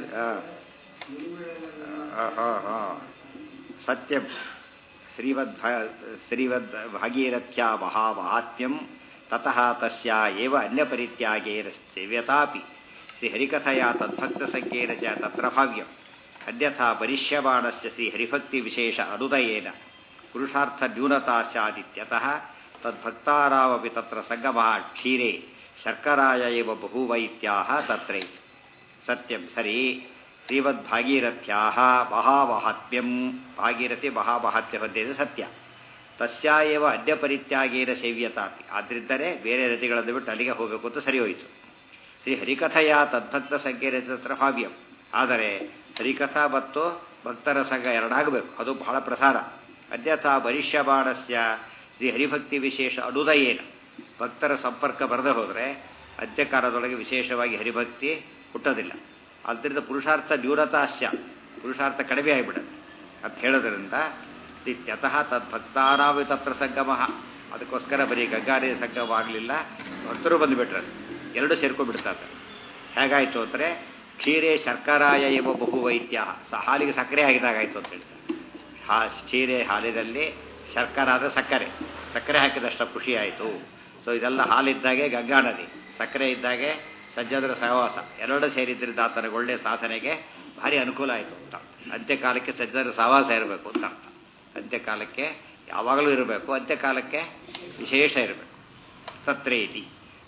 S1: ಸತ್ಯಂ ಶ್ರೀವದ್ ಶ್ರೀವದ್ ಭಾಗೀರಥ್ಯಾ ಮಹಾಮಹಾತ್ಮ್ಯಂ ತತಃ ತಸ್ಯ ಏವ ಅನ್ಯಪರಿತ್ಯಾಗೇನ ಸೇವ್ಯತಾಪಿ ಶ್ರೀಹರಿಕಥೆಯ ತದ್ಭಕ್ತಸಂಖ್ಯೇನ ಚ ತತ್ರ ಭಾವ್ಯಂ ಅನ್ಯಥಾ ಪರಿಷ್ಯಮಾಣಸ್ಯ ಶ್ರೀಹರಿಭಕ್ತಿವಿಶೇಷ ಅನುದಯೇನ ಪುರುಷಾರ್ಥ ನ್ಯೂನತಾ ಸ್ಯಾದಿತ್ಯತಃ ತದ್ಭಕ್ತಾರಾಮಪಿ ತತ್ರ ಸಂಗಮಃ ಕ್ಷೀರೆ ಶರ್ಕರಾಯ ಇವ ಬಹೂವ ಇತ್ಯಾಹ ತತ್ರೈ ಸತ್ಯಂ ಸರಿ ಶ್ರೀಮದ್ ಭಾಗೀರಥ್ಯಾ ಮಹಾಮಹಾತ್ಮ್ಯಂ ಭಾಗೀರಥಿ ಮಹಾಮಹಾತ್ಮ್ಯ ಹೊಂದಿದೆ ಸತ್ಯ ತಸ್ಯ ಏವ ಅದ್ಯ ಪರಿತ್ಯಾಗೇನ ಸೇವ್ಯತಾಪಿ ಆದ್ದರಿಂದಲೇ ಬೇರೆ ನದಿಗಳನ್ನು ಬಿಟ್ಟು ಅಲ್ಲಿಗೆ ಹೋಗಬೇಕು ಅಂತ ಸರಿ ಹೋಯಿತು ಶ್ರೀ ಹರಿಕಥೆಯ ತದ್ಭಕ್ತ ಸಂಖ್ಯೆ ತತ್ರ ಭಾವ್ಯಂ ಆದರೆ ಹರಿಕಥಾ ಮತ್ತು ಭಕ್ತರ ಸಂಘ ಎರಡಾಗಬೇಕು ಅದು ಬಹಳ ಪ್ರಸಾರ ಅನ್ಯಥಾ ಭರಿಷ್ಯಬಾಣಸ್ಯ ಶ್ರೀ ಹರಿಭಕ್ತಿ ವಿಶೇಷ ಅನುದಯೇನ ಭಕ್ತರ ಸಂಪರ್ಕ ಬರದೆ ಹೋದರೆ ಅಂತ್ಯಕಾಲದೊಳಗೆ ವಿಶೇಷವಾಗಿ ಹರಿಭಕ್ತಿ ಹುಟ್ಟೋದಿಲ್ಲ ಆದ್ದರಿಂದ ಪುರುಷಾರ್ಥ ನ್ಯೂನತಾಶ್ಯ ಪುರುಷಾರ್ಥ ಕಡಿಮೆ ಆಗಿಬಿಡುತ್ತೆ ಅಂತ ಹೇಳೋದ್ರಿಂದ ನಿತ್ಯತಃ ತದ್ಭಕ್ತಾನಾವಿ ತತ್ರ ಸಂಗಮ ಅದಕ್ಕೋಸ್ಕರ ಬರೀ ಗಂಗಾನೇ ಸಂಗಮ ಆಗಲಿಲ್ಲ ಭಕ್ತರು ಬಂದುಬಿಟ್ರೆ ಎರಡು ಸೇರ್ಕೊಂಡ್ಬಿಡ್ತಾರೆ ಹೇಗಾಯಿತು ಅಂದರೆ ಕ್ಷೀರೆ ಶರ್ಕರಾಯ ಎಂಬ ಬಹು ವೈದ್ಯ ಸ ಹಾಲಿಗೆ ಸಕ್ಕರೆ ಆಗಿದಾಗಾಯಿತು ಅಂತ ಹೇಳ್ತಾರೆ ಹಾ ಕ್ಷೀರೆ ಹಾಲಿನಲ್ಲಿ ಶರ್ಕರ ಆದರೆ ಸಕ್ಕರೆ ಸಕ್ಕರೆ ಹಾಕಿದಷ್ಟು ಖುಷಿ ಆಯಿತು ಸೊ ಇದೆಲ್ಲ ಹಾಲಿದ್ದಾಗೆ ಗಂಗಾ ನದಿ ಸಕ್ಕರೆ ಇದ್ದಾಗೆ ಸಜ್ಜದರ ಸಹವಾಸ ಎರಡು ಸೇರಿದ್ರಿಂದ ಆತನಿಗೆ ಒಳ್ಳೆಯ ಸಾಧನೆಗೆ ಭಾರಿ ಅನುಕೂಲ ಆಯಿತು ಅಂತ ಅಂತ್ಯಕಾಲಕ್ಕೆ ಸಜ್ಜದರ ಸಹವಾಸ ಇರಬೇಕು ಅಂತ ಅರ್ಥ ಅಂತ್ಯಕಾಲಕ್ಕೆ ಯಾವಾಗಲೂ ಇರಬೇಕು ಅಂತ್ಯಕಾಲಕ್ಕೆ ವಿಶೇಷ ಇರಬೇಕು ತತ್ರೇತಿ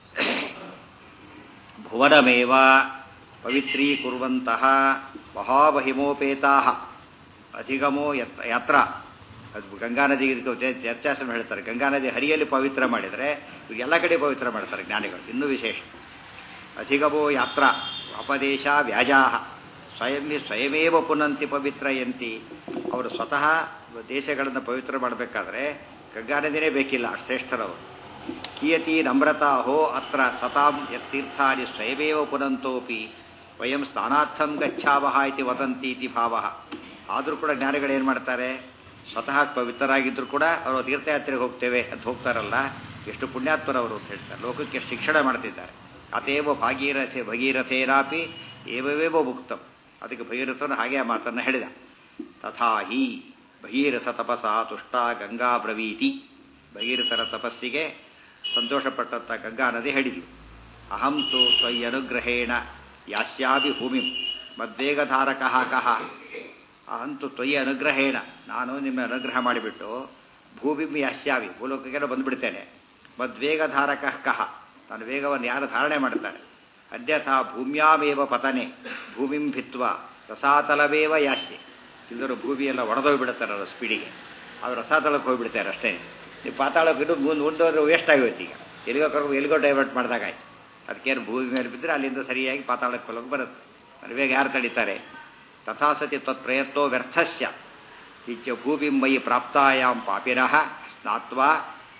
S1: ಭುವನಮೇವ ಪವಿತ್ರೀಕುರುವಂತಹ ಮಹಾಮಹಿಮೋಪೇತಾ ಅಧಿಗಮೋ ಯತ್ ಯಾತ್ರ ಅದು ಗಂಗಾ ನದಿಗೆ ಚರ್ಚಾಸನ ಹೇಳ್ತಾರೆ ಗಂಗಾ ನದಿ ಹರಿಯಲ್ಲಿ ಪವಿತ್ರ ಮಾಡಿದರೆ ಎಲ್ಲ ಕಡೆ ಪವಿತ್ರ ಮಾಡ್ತಾರೆ ಜ್ಞಾನಿಗಳು ಇನ್ನೂ ವಿಶೇಷ ಅಧಿಗಮೋ ಯಾತ್ರ ಅಪದೇಶ ವ್ಯಾಜಾಹ ಸ್ವಯಂ ಸ್ವಯಮೇವ ಪುನಂತಿ ಪವಿತ್ರಯಂತಿ ಅವರು ಸ್ವತಃ ದೇಶಗಳನ್ನು ಪವಿತ್ರ ಮಾಡಬೇಕಾದ್ರೆ ಗಂಗಾ ನದಿನೇ ಬೇಕಿಲ್ಲ ಶ್ರೇಷ್ಠರವರು ಕಿಯತಿ ನಮ್ರತಾ ಹೋ ಅತ್ರ ಸತಾಂ ಯತ್ತೀರ್ಥಾನಿ ಸ್ವಯಮೇವ ಪುನಂತೋಪಿ ವಯಂ ಸ್ನಾನಾರ್ಥಂ ಗಚ್ಚಾವಹ ಇತಿ ವದಂತಿ ಇತಿ ಭಾವ ಆದರೂ ಕೂಡ ಜ್ಞಾನಿಗಳು ಏನು ಮಾಡ್ತಾರೆ ಸ್ವತಃ ಪವಿತ್ರರಾಗಿದ್ದರೂ ಕೂಡ ಅವರು ತೀರ್ಥಯಾತ್ರೆಗೆ ಹೋಗ್ತೇವೆ ಅಂತ ಹೋಗ್ತಾರಲ್ಲ ಎಷ್ಟು ಪುಣ್ಯಾತ್ಮರವರು ಅಂತ ಹೇಳ್ತಾರೆ ಲೋಕಕ್ಕೆ ಶಿಕ್ಷಣ ಮಾಡ್ತಿದ್ದಾರೆ ಅತೇವ ಭಾಗೀರಥೆ ಭಗೀರಥೇನಾಪಿ ಏವವೇವ ಮುಕ್ತಂ ಅದಕ್ಕೆ ಭಗೀರಥನು ಹಾಗೆ ಆ ಮಾತನ್ನು ಹೇಳಿದ ತಥಾ ಹಿ ಭಗೀರಥ ತಪಸ ತುಷ್ಟ ಗಂಗಾ ಬ್ರವೀತಿ ಭಗೀರಥರ ತಪಸ್ಸಿಗೆ ಸಂತೋಷಪಟ್ಟಂಥ ಗಂಗಾ ನದಿ ಹೇಳಿದ್ಲು ಅಹಂ ತು ತ್ವಯ್ಯನುಗ್ರಹೇಣ ಯಾಸ್ಯಾಭಿ ಭೂಮಿಂ ಮದ್ವೇಗಧಾರಕ ಕಹ ಅಹಂತು ತ್ವಯ್ಯ ಅನುಗ್ರಹೇಣ ನಾನು ನಿಮ್ಮ ಅನುಗ್ರಹ ಮಾಡಿಬಿಟ್ಟು ಭೂಮಿಂ ಯಾಸ್ಯಾವಿ ಭೂಲೋಕಕ್ಕೆ ಬಂದುಬಿಡ್ತೇನೆ ಮದ್ವೇಗಧಾರಕ ಕಹ ನನ್ನ ವೇಗವನ್ನು ಯಾರು ಧಾರಣೆ ಮಾಡ್ತಾರೆ ಅನ್ಯಥಾ ಭೂಮ್ಯಾಮೇವ ಪತನೆ ಭೂಮಿಂ ಭಿತ್ವ ರಸಾತಲವೇವ ಯಾಸ್ಯೆ ಇಲ್ಲರೂ ಭೂಮಿಯೆಲ್ಲ ಒಡೆದೋಗ್ಬಿಡ್ತಾರೆ ಅವ್ರ ಸ್ಪೀಡಿಗೆ ಅವ್ರು ರಸಾತಲಕ್ಕೆ ಹೋಗ್ಬಿಡ್ತಾರೆ ಅಷ್ಟೇ ನೀವು ಪಾತಾಳಕ್ಕೆ ಇಟ್ಟು ಮುಂದೆ ಮುಂದೋದ್ರೆ ವೇಸ್ಟ್ ಆಗೋಯ್ತು ಈಗ ಎಲ್ಲಿಗೋ ಕರ್ಕೊಂಡು ಎಲ್ಲಿಗೋ ಡೈವರ್ಟ್ ಮಾಡಿದಾಗ ಆಯ್ತು ಅದಕ್ಕೇನು ಭೂಮಿ ಮೇಲೆ ಬಿದ್ದರೆ ಅಲ್ಲಿಂದ ಸರಿಯಾಗಿ ಪಾತಾಳಕ್ಕೆ ಹೊಲಕ್ಕೆ ಬರುತ್ತೆ ಅದು ಬೇಗ ಯಾರು ತಡೀತಾರೆ ತಥಾಸತಿ ತತ್ಪ್ರಯತ್ನೋ ವ್ಯರ್ಥಸ್ಯ ಇಚ್ಛ ಭೂಮಿಂ ಮಯಿ ಪ್ರಾಪ್ತಾಯಾಂ ಪಾಪಿನಃ ಸ್ನಾತ್ವಾ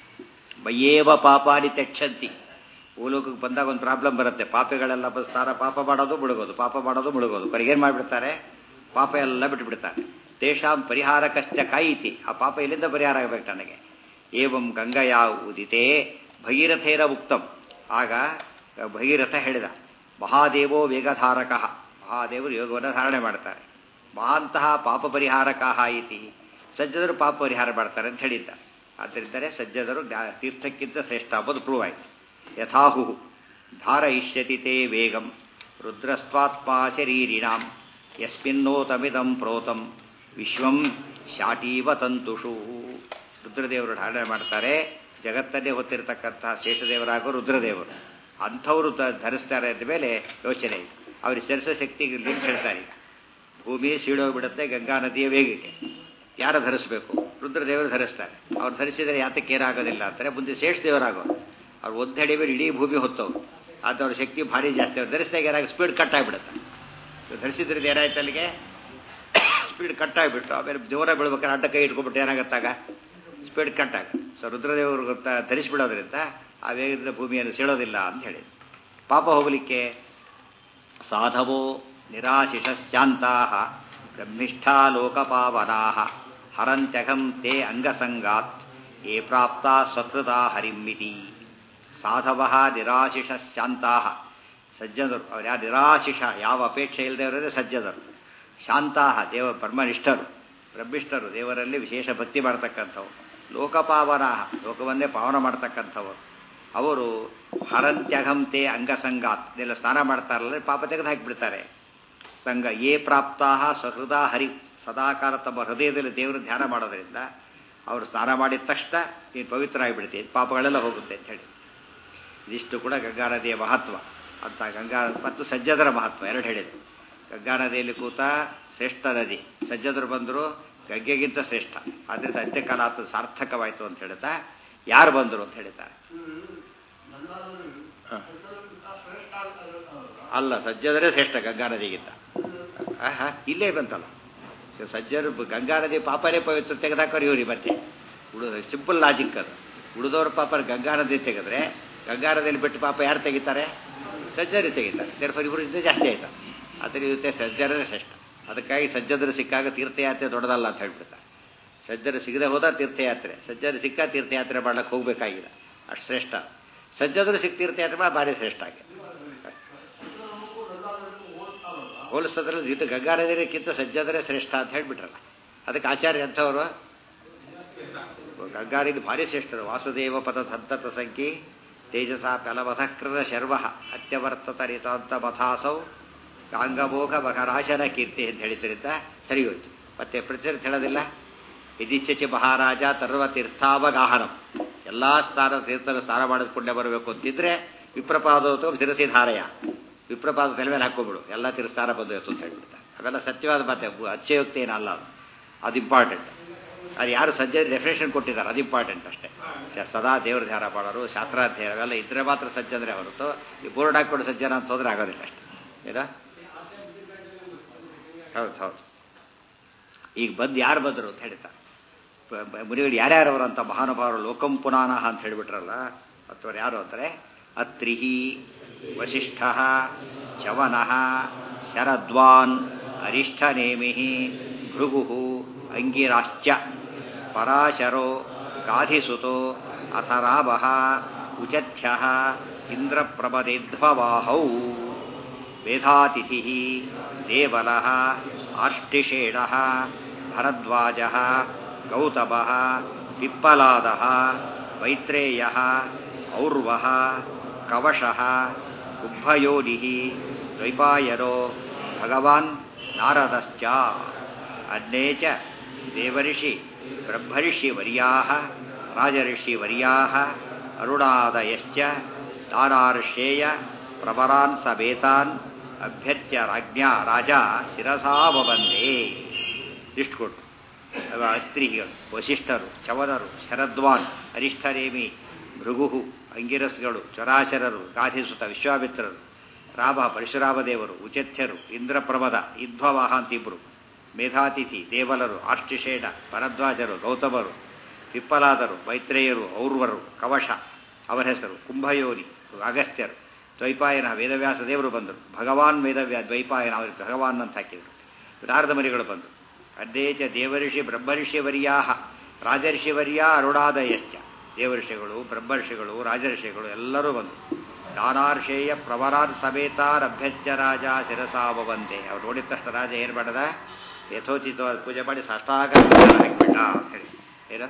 S1: ಮಯ್ಯೇವ ಪಾಪಾನಿ ತೆಚ್ಚಂತಿ ಭೂಲೋಕಕ್ಕೆ ಬಂದಾಗ ಒಂದು ಪ್ರಾಬ್ಲಮ್ ಬರುತ್ತೆ ಪಾಪಿಗಳೆಲ್ಲ ಬಸ್ತಾರ ಪಾಪ ಮಾಡೋದು ಮುಳುಗೋದು ಪಾಪ ಮಾಡೋದು ಮುಳುಗೋದು ಏನು ಮಾಡಿಬಿಡ್ತಾರೆ ಪಾಪ ಎಲ್ಲ ಬಿಟ್ಟುಬಿಡ್ತಾರೆ ತೇಷಾಂ ಪರಿಹಾರಕಶ್ಚ ಕಾಯಿತಿ ಆ ಪಾಪ ಎಲ್ಲಿಂದ ಪರಿಹಾರ ಆಗಬೇಕು ನನಗೆ ಏವಂ ಗಂಗಯ ಉದಿತೆ ಭಗೀರಥೇರ ಉಕ್ತಂ ಆಗ ಭಗೀರಥ ಹೇಳಿದ ಮಹಾದೇವೋ ವೇಗಧಾರಕ ಮಹಾದೇವರು ಯೋಗವನ್ನು ಧಾರಣೆ ಮಾಡ್ತಾರೆ ಮಹಾಂತಹ ಪಾಪ ಪರಿಹಾರಕ ಇತಿ ಸಜ್ಜದರು ಪಾಪ ಪರಿಹಾರ ಮಾಡ್ತಾರೆ ಅಂತ ಹೇಳಿದ್ದ ಆದ್ದರಿಂದಲೇ ಸಜ್ಜದರು ತೀರ್ಥಕ್ಕಿಂತ ಶ್ರೇಷ್ಠ ಅಂಬುದು ಪ್ರೂವ್ ಆಯಿತು ಯಥಾಹು ಧಾರಯಿಷ್ಯತಿ ತೇ ವೇಗಂ ರುದ್ರಸ್ವಾತ್ಮ ಶರೀರಿಣಾಂ ಯಸ್ಮಿನ್ನೋತಮಿದಂ ಪ್ರೋತಂ ವಿಶ್ವಂ ಶಾಟೀವ ತಂತುಷು ರುದ್ರದೇವರು ಧಾರಣೆ ಮಾಡ್ತಾರೆ ಜಗತ್ತನ್ನೇ ಹೊತ್ತಿರತಕ್ಕಂತಹ ಶೇಷದೇವರಾಗೋ ರುದ್ರದೇವರು ಅಂಥವರು ಧರಿಸ್ತಾರೆ ಅಂದ ಮೇಲೆ ಯೋಚನೆ ಇದೆ ಅವ್ರಿಗೆ ಸೆರಸ ಶಕ್ತಿಗೆ ಲಿಂಕ್ ಹೇಳ್ತಾರೆ ಈಗ ಭೂಮಿ ಸೀಳೋಗ್ಬಿಡುತ್ತೆ ಗಂಗಾ ನದಿಯ ವೇಗಕ್ಕೆ ಯಾರು ಧರಿಸಬೇಕು ರುದ್ರದೇವರು ಧರಿಸ್ತಾರೆ ಅವ್ರು ಧರಿಸಿದರೆ ಯಾತಕ್ಕೆ ಏನಾಗೋದಿಲ್ಲ ಅಂತಾರೆ ಮುಂದೆ ಶೇಷ ದೇವರಾಗೋರು ಅವ್ರು ಒಂದು ಮೇಲೆ ಇಡೀ ಭೂಮಿ ಹೊತ್ತವ್ರು ಅದು ಅವ್ರ ಶಕ್ತಿ ಭಾರಿ ಜಾಸ್ತಿ ಅವ್ರು ಧರಿಸಿದಾಗ ಏನಾಗ ಸ್ಪೀಡ್ ಕಟ್ ಆಗಿಬಿಡುತ್ತೆ ಧರಿಸಿದ್ರಿಂದ ಏನಾಯ್ತು ಅಲ್ಲಿಗೆ ಸ್ಪೀಡ್ ಕಟ್ ಆಗಿಬಿಟ್ಟು ಆಮೇಲೆ ದೇವರ ಬೀಳ್ಬೇಕಾದ್ರೆ ಅಡ್ಡ ಕೈ ಇಟ್ಕೊಬಿಟ್ಟು ಏನಾಗುತ್ತಾಗ ಸ್ಪೀಡ್ ಕಟ್ ಆಗ ಸೊ ರುದ್ರದೇವರು ಗೊತ್ತಾ ಧರಿಸಿಬಿಡೋದ್ರಿಂದ ಆ ವೇಗದಿಂದ ಭೂಮಿಯನ್ನು ಸೀಳೋದಿಲ್ಲ ಅಂತ ಹೇಳಿ ಪಾಪ ಹೋಗಲಿಕ್ಕೆ ಸಾಧವೋ ನಿರಾಶಿಷಾಂತಾ ಬ್ರಹ್ಮಿಷ್ಠಾ ಲೋಕಪಾವನಾ ಹರಂತ್ಯಘಂ ತೇ ಅಂಗಸಂಗಾತ್ ಏ ಪ್ರಾಪ್ತ ಸ್ವಕೃತ ಹರಿಮಿತಿ ಸಾಧವ ನಿರಾಶಿಷಾಂತಾ ಸಜ್ಜನರು ಅವ್ರು ಯಾರು ನಿರಾಶಿಷ ಯಾವ ಅಪೇಕ್ಷೆ ಇಲ್ಲದೆ ಸಜ್ಜನರು ಶಾಂತಾ ದೇವ ಬ್ರಹ್ಮನಿಷ್ಠರು ಬ್ರಹ್ಮಿಷ್ಠರು ದೇವರಲ್ಲಿ ವಿಶೇಷ ಭಕ್ತಿ ಮಾಡ್ತಕ್ಕಂಥವು ಲೋಕಪಾವನ ಲೋಕವನ್ನೇ ಪಾವನ ಮಾಡ್ತಕ್ಕಂಥವರು ಅವರು ಹರಂತ್ಯಘಂತೆ ಅಂಗಸಂಗಾತ್ ಇದೆಲ್ಲ ಸ್ನಾನ ಮಾಡ್ತಾರಲ್ಲ ಪಾಪ ತೆಗೆದು ಹಾಕಿಬಿಡ್ತಾರೆ ಸಂಘ ಏ ಪ್ರಾಪ್ತಾ ಸಹೃದ ಹರಿ ಸದಾಕಾಲ ತಮ್ಮ ಹೃದಯದಲ್ಲಿ ದೇವರು ಧ್ಯಾನ ಮಾಡೋದ್ರಿಂದ ಅವರು ಸ್ನಾನ ಮಾಡಿದ ತಕ್ಷಣ ನೀನು ಪವಿತ್ರ ಆಗಿಬಿಡ್ತೀವಿ ಪಾಪಗಳೆಲ್ಲ ಹೋಗುತ್ತೆ ಅಂತ ಹೇಳಿ ಇದಿಷ್ಟು ಕೂಡ ಗಂಗಾ ನದಿಯ ಮಹತ್ವ ಅಂತ ಗಂಗಾ ಮತ್ತು ಸಜ್ಜದರ ಮಹತ್ವ ಎರಡು ಹೇಳಿದೆ ಗಂಗಾ ನದಿಯಲ್ಲಿ ಕೂತ ಶ್ರೇಷ್ಠ ನದಿ ಸಜ್ಜದರು ಬಂದರು ಗಂಗೆಗಿಂತ ಶ್ರೇಷ್ಠ ಆದ್ದರಿಂದ ಅಂತ್ಯಕಾಲ ಆತ ಸಾರ್ಥಕವಾಯಿತು ಅಂತ ಹೇಳ್ತಾ ಯಾರು ಬಂದರು ಅಂತ ಹೇಳ್ತಾರೆ ಅಲ್ಲ ಸಜ್ಜದರೇ ಶ್ರೇಷ್ಠ ಗಂಗಾ ನದಿಗಿಂತ ಆಹಾ ಇಲ್ಲೇ ಬಂತಲ್ಲ ಸಜ್ಜರು ಗಂಗಾ ನದಿ ಪಾಪನೇ ಪವಿತ್ರ ತೆಗೆದಾಕೋರು ಇವ್ರಿ ಮತ್ತೆ ಉಳಿದ ಸಿಂಪಲ್ ಲಾಜಿಕ್ ಅದು ಉಳಿದವ್ರ ಪಾಪ ಗಂಗಾ ನದಿ ತೆಗೆದ್ರೆ ಗಂಗಾ ನದಿಯಲ್ಲಿ ಬಿಟ್ಟು ಪಾಪ ಯಾರು ತೆಗಿತಾರೆ ಸಜ್ಜರಿ ತೆಗಿತಾರೆ ದೇರ್ಫರ್ ಇಬ್ಬರು ಇದ್ದೇ ಜಾಸ್ತಿ ಆಯ್ತಾ ಅದರ ಜೊತೆ ಸಜ್ಜರೇ ಶ್ರೇಷ್ಠ ಅದಕ್ಕಾಗಿ ಸಜ್ಜದರು ಸಿಕ್ಕಾಗ ತೀರ್ಥಯಾತ್ರೆ ದೊಡ್ಡದಲ್ಲ ಅಂತ ಹೇಳ್ಬಿಡ್ತಾರೆ ಸಜ್ಜರು ಸಿಗದೆ ಹೋದ ತೀರ್ಥಯಾತ್ರೆ ಸಜ್ಜರು ಸಿಕ್ಕ ತೀರ್ಥಯಾತ್ರೆ ಮಾಡ್ಲಿಕ್ಕೆ ಹೋಗ್ಬೇಕಾಗಿಲ್ಲ ಅಷ್ಟು ಶ್ರೇಷ್ಠ ಸಜ್ಜದರು ಸಿಕ್ಕ ತೀರ್ಥಯಾತ್ರೆ ಮಾಡಿ ಭಾರಿ ಶ್ರೇಷ್ಠ ಆಗಿ ಹೋಲಿಸೋದ್ರಲ್ಲಿ ಇದು ಗಂಗಾ ನದಿಗಿಂತ ಸಜ್ಜದರೆ ಶ್ರೇಷ್ಠ ಅಂತ ಹೇಳ್ಬಿಟ್ರಲ್ಲ ಅದಕ್ಕೆ ಆಚಾರ್ಯ ಅಂಥವರು ಗಂಗಾರಿದು ಭಾರಿ ಶ್ರೇಷ್ಠರು ವಾಸುದೇವ ಪದ ಸಂತತ ಸಂಖ್ಯೆ ತೇಜಸ ಫಲವಧಕೃತ ಶರ್ವ ಅತ್ಯವರ್ತತ ರಿತಾಂತ ಮಥಾಸೌ ಗಾಂಗಭೋಗ ಬಹರಾಶನ ಕೀರ್ತಿ ಅಂತ ಹೇಳಿದ್ರಿಂದ ಸರಿ ಹೋಯ್ತು ಮತ್ತೆ ಪ್ರಚಲಿತ ಹೇಳೋದಿಲ್ಲ ಇದಿಚ್ಛೆ ಮಹಾರಾಜ ತರ್ವ ತೀರ್ಥಾವಗಾಹನಂ ಎಲ್ಲ ಸ್ನಾನ ತೀರ್ಥರು ಸ್ನಾನ ಮಾಡಿದ್ಕೊಂಡೇ ಬರಬೇಕು ಅಂತಿದ್ರೆ ವಿಪ್ರಪಾದೋತ್ವ ಶಿರಸಿ ಧಾರಯ ವಿಪ್ರಪಾದ ತಲೆ ಮೇಲೆ ಹಾಕೋಬಿಡು ಎಲ್ಲ ತೀರ್ಥಾನ ಬಂದು ಅಂತ ಹೇಳ್ಬಿಡ್ತಾರೆ ಅವೆಲ್ಲ ಸತ್ಯವಾದ ಮಾತೆ ಅಚ್ಚಯೋಕ್ತಿ ಏನಲ್ಲ ಅದು ಅದು ಇಂಪಾರ್ಟೆಂಟ್ ಅದು ಯಾರು ಸಜ್ಜೆ ಡೆಫಿನೇಷನ್ ಕೊಟ್ಟಿದ್ದಾರೆ ಅದು ಇಂಪಾರ್ಟೆಂಟ್ ಅಷ್ಟೇ ಸದಾ ದೇವ್ರ ಧ್ಯಾನ ಮಾಡೋರು ಶಾಸ್ತ್ರಾಧ್ಯಯನ ಅವೆಲ್ಲ ಇದ್ರೆ ಮಾತ್ರ ಸಜ್ಜಂದ್ರೆ ಹೊರತು ಈ ಬೋರ್ಡ್ ಹಾಕ್ಕೊಂಡು ಸಜ್ಜನ ಅಂತ ಹೋದ್ರೆ ಆಗೋದಿಲ್ಲ ಅಷ್ಟೇ ಏನಾ ಹೌದು ಹೌದು ಈಗ ಬಂದು ಯಾರು ಬಂದರು ಅಂತ ಹೇಳ್ತಾರೆ ಮುನಿಗಳು ಯಾರ್ಯಾರವರು ಅಂತ ಮಹಾನುಭಾವರು ಲೋಕಂ ಪುನಾನಃ ಅಂತ ಹೇಳಿಬಿಟ್ರಲ್ಲ ಅಥವಾ ಯಾರು ಅಂದರೆ ಅತ್ರಿಹಿ ವಸಿಷ್ಠ ಚವನಃ ಶರದ್ವಾನ್ ಅರಿಷ್ಠನೇಮಿ ಭೃಗು ಅಂಗಿರಾಶ್ಚ ಪರಾಶರೋ ಗಾಧಿಸುತೋ ಅಥರಾಭ ಉಚಥ್ಯ ಇಂದ್ರಪ್ರಭದೇಧ್ವವಾಹೌ ವೇದಾತಿಥಿ ದೇವಲ ಆರ್ಷ್ಟಿಷೇಣ ಭರದ್ವಾಜ ಗೌತಮ ಪಿಪ್ಪಲಾದ ಮೈತ್ರೇಯ ಔರ್ವ ಕವಶ ಉಭಯೋನಿ ದ್ವೈಪಾಯನೋ ಭಗವಾನ್ ನಾರದಶ್ಚ ಅನ್ಯೇ ಚ ದೇವಋಷಿ ಬ್ರಹ್ಮಋಷಿವರ್ಯಾ ರಾಜಋಷಿವರ್ಯಾ ಅರುಣಾದಯಶ್ಚ ತಾರಾರ್ಷೇಯ ಪ್ರವರಾನ್ ಸಬೇತಾನ್ ಅಭ್ಯರ್ಚ್ಯ ರಾಜ್ಞಾ ರಾಜ ಶಿರಸಾವಬಂದೇ ಇಷ್ಟು ಕೊಟ್ಟು ಅತ್ರಿಗಳು ವಸಿಷ್ಠರು ಚವನರು ಶರದ್ವಾನ್ ಅರಿಷ್ಠರೇಮಿ ಭೃಗು ಅಂಗಿರಸ್ಗಳು ಚರಾಚರರು ಗಾಧಿಸುತ ವಿಶ್ವಾಮಿತ್ರರು ರಾಮ ಪರಶುರಾಮದೇವರು ಉಚಥ್ಯರು ಇಂದ್ರಪ್ರಮದ ಇದ್ಭವಾಹ ಅಂತಿಬ್ರು ಮೇಧಾತಿಥಿ ದೇವಲರು ಆಷ್ಟಿಷೇಣ ಭರದ್ವಾಜರು ಗೌತಮರು ಪಿಪ್ಪಲಾದರು ಮೈತ್ರೇಯರು ಔರ್ವರು ಕವಶ ಅವರ ಹೆಸರು ಕುಂಭಯೋನಿ ಅಗಸ್ತ್ಯರು ದ್ವೈಪಾಯನ ವೇದವ್ಯಾಸ ದೇವರು ಬಂದರು ಭಗವಾನ್ ವೇದವ್ಯಾ ದ್ವೈಪಾಯನ ಅವರಿಗೆ ಭಗವಾನ್ ಅಂತ ಹಾಕಿದರು ನಾರದ ಮರಿಗಳು ಬಂದರು ಅಡ್ಡೇಚ ದೇವಋಷಿ ಬ್ರಹ್ಮಋಷಿವರ್ಯಾ ರಾಜರ್ಷಿವರ್ಯ ಅರುಣಾದಯಶ್ಚ ದೇವಋಷಿಗಳು ಬ್ರಹ್ಮರ್ಷಿಗಳು ರಾಜರ್ಷಿಗಳು ಎಲ್ಲರೂ ಬಂದರು ದಾನಾರ್ಷೇಯ ಪ್ರವರಾನ್ ಸಮೇತಾರ್ ಅಭ್ಯಸ್ಯ ರಾಜ ಶಿರಸಾಭವಂತೆ ಅವ್ರು ನೋಡಿದ ತಕ್ಷಣ ರಾಜ ಏನು ಮಾಡದ ಯಥೋಚಿತವಾದ ಪೂಜೆ ಮಾಡಿ ಸಾಷ್ಟಾಗ ಹಾಕಿಬಿಟ್ಟ ಅಂತ ಹೇಳಿ ಏನ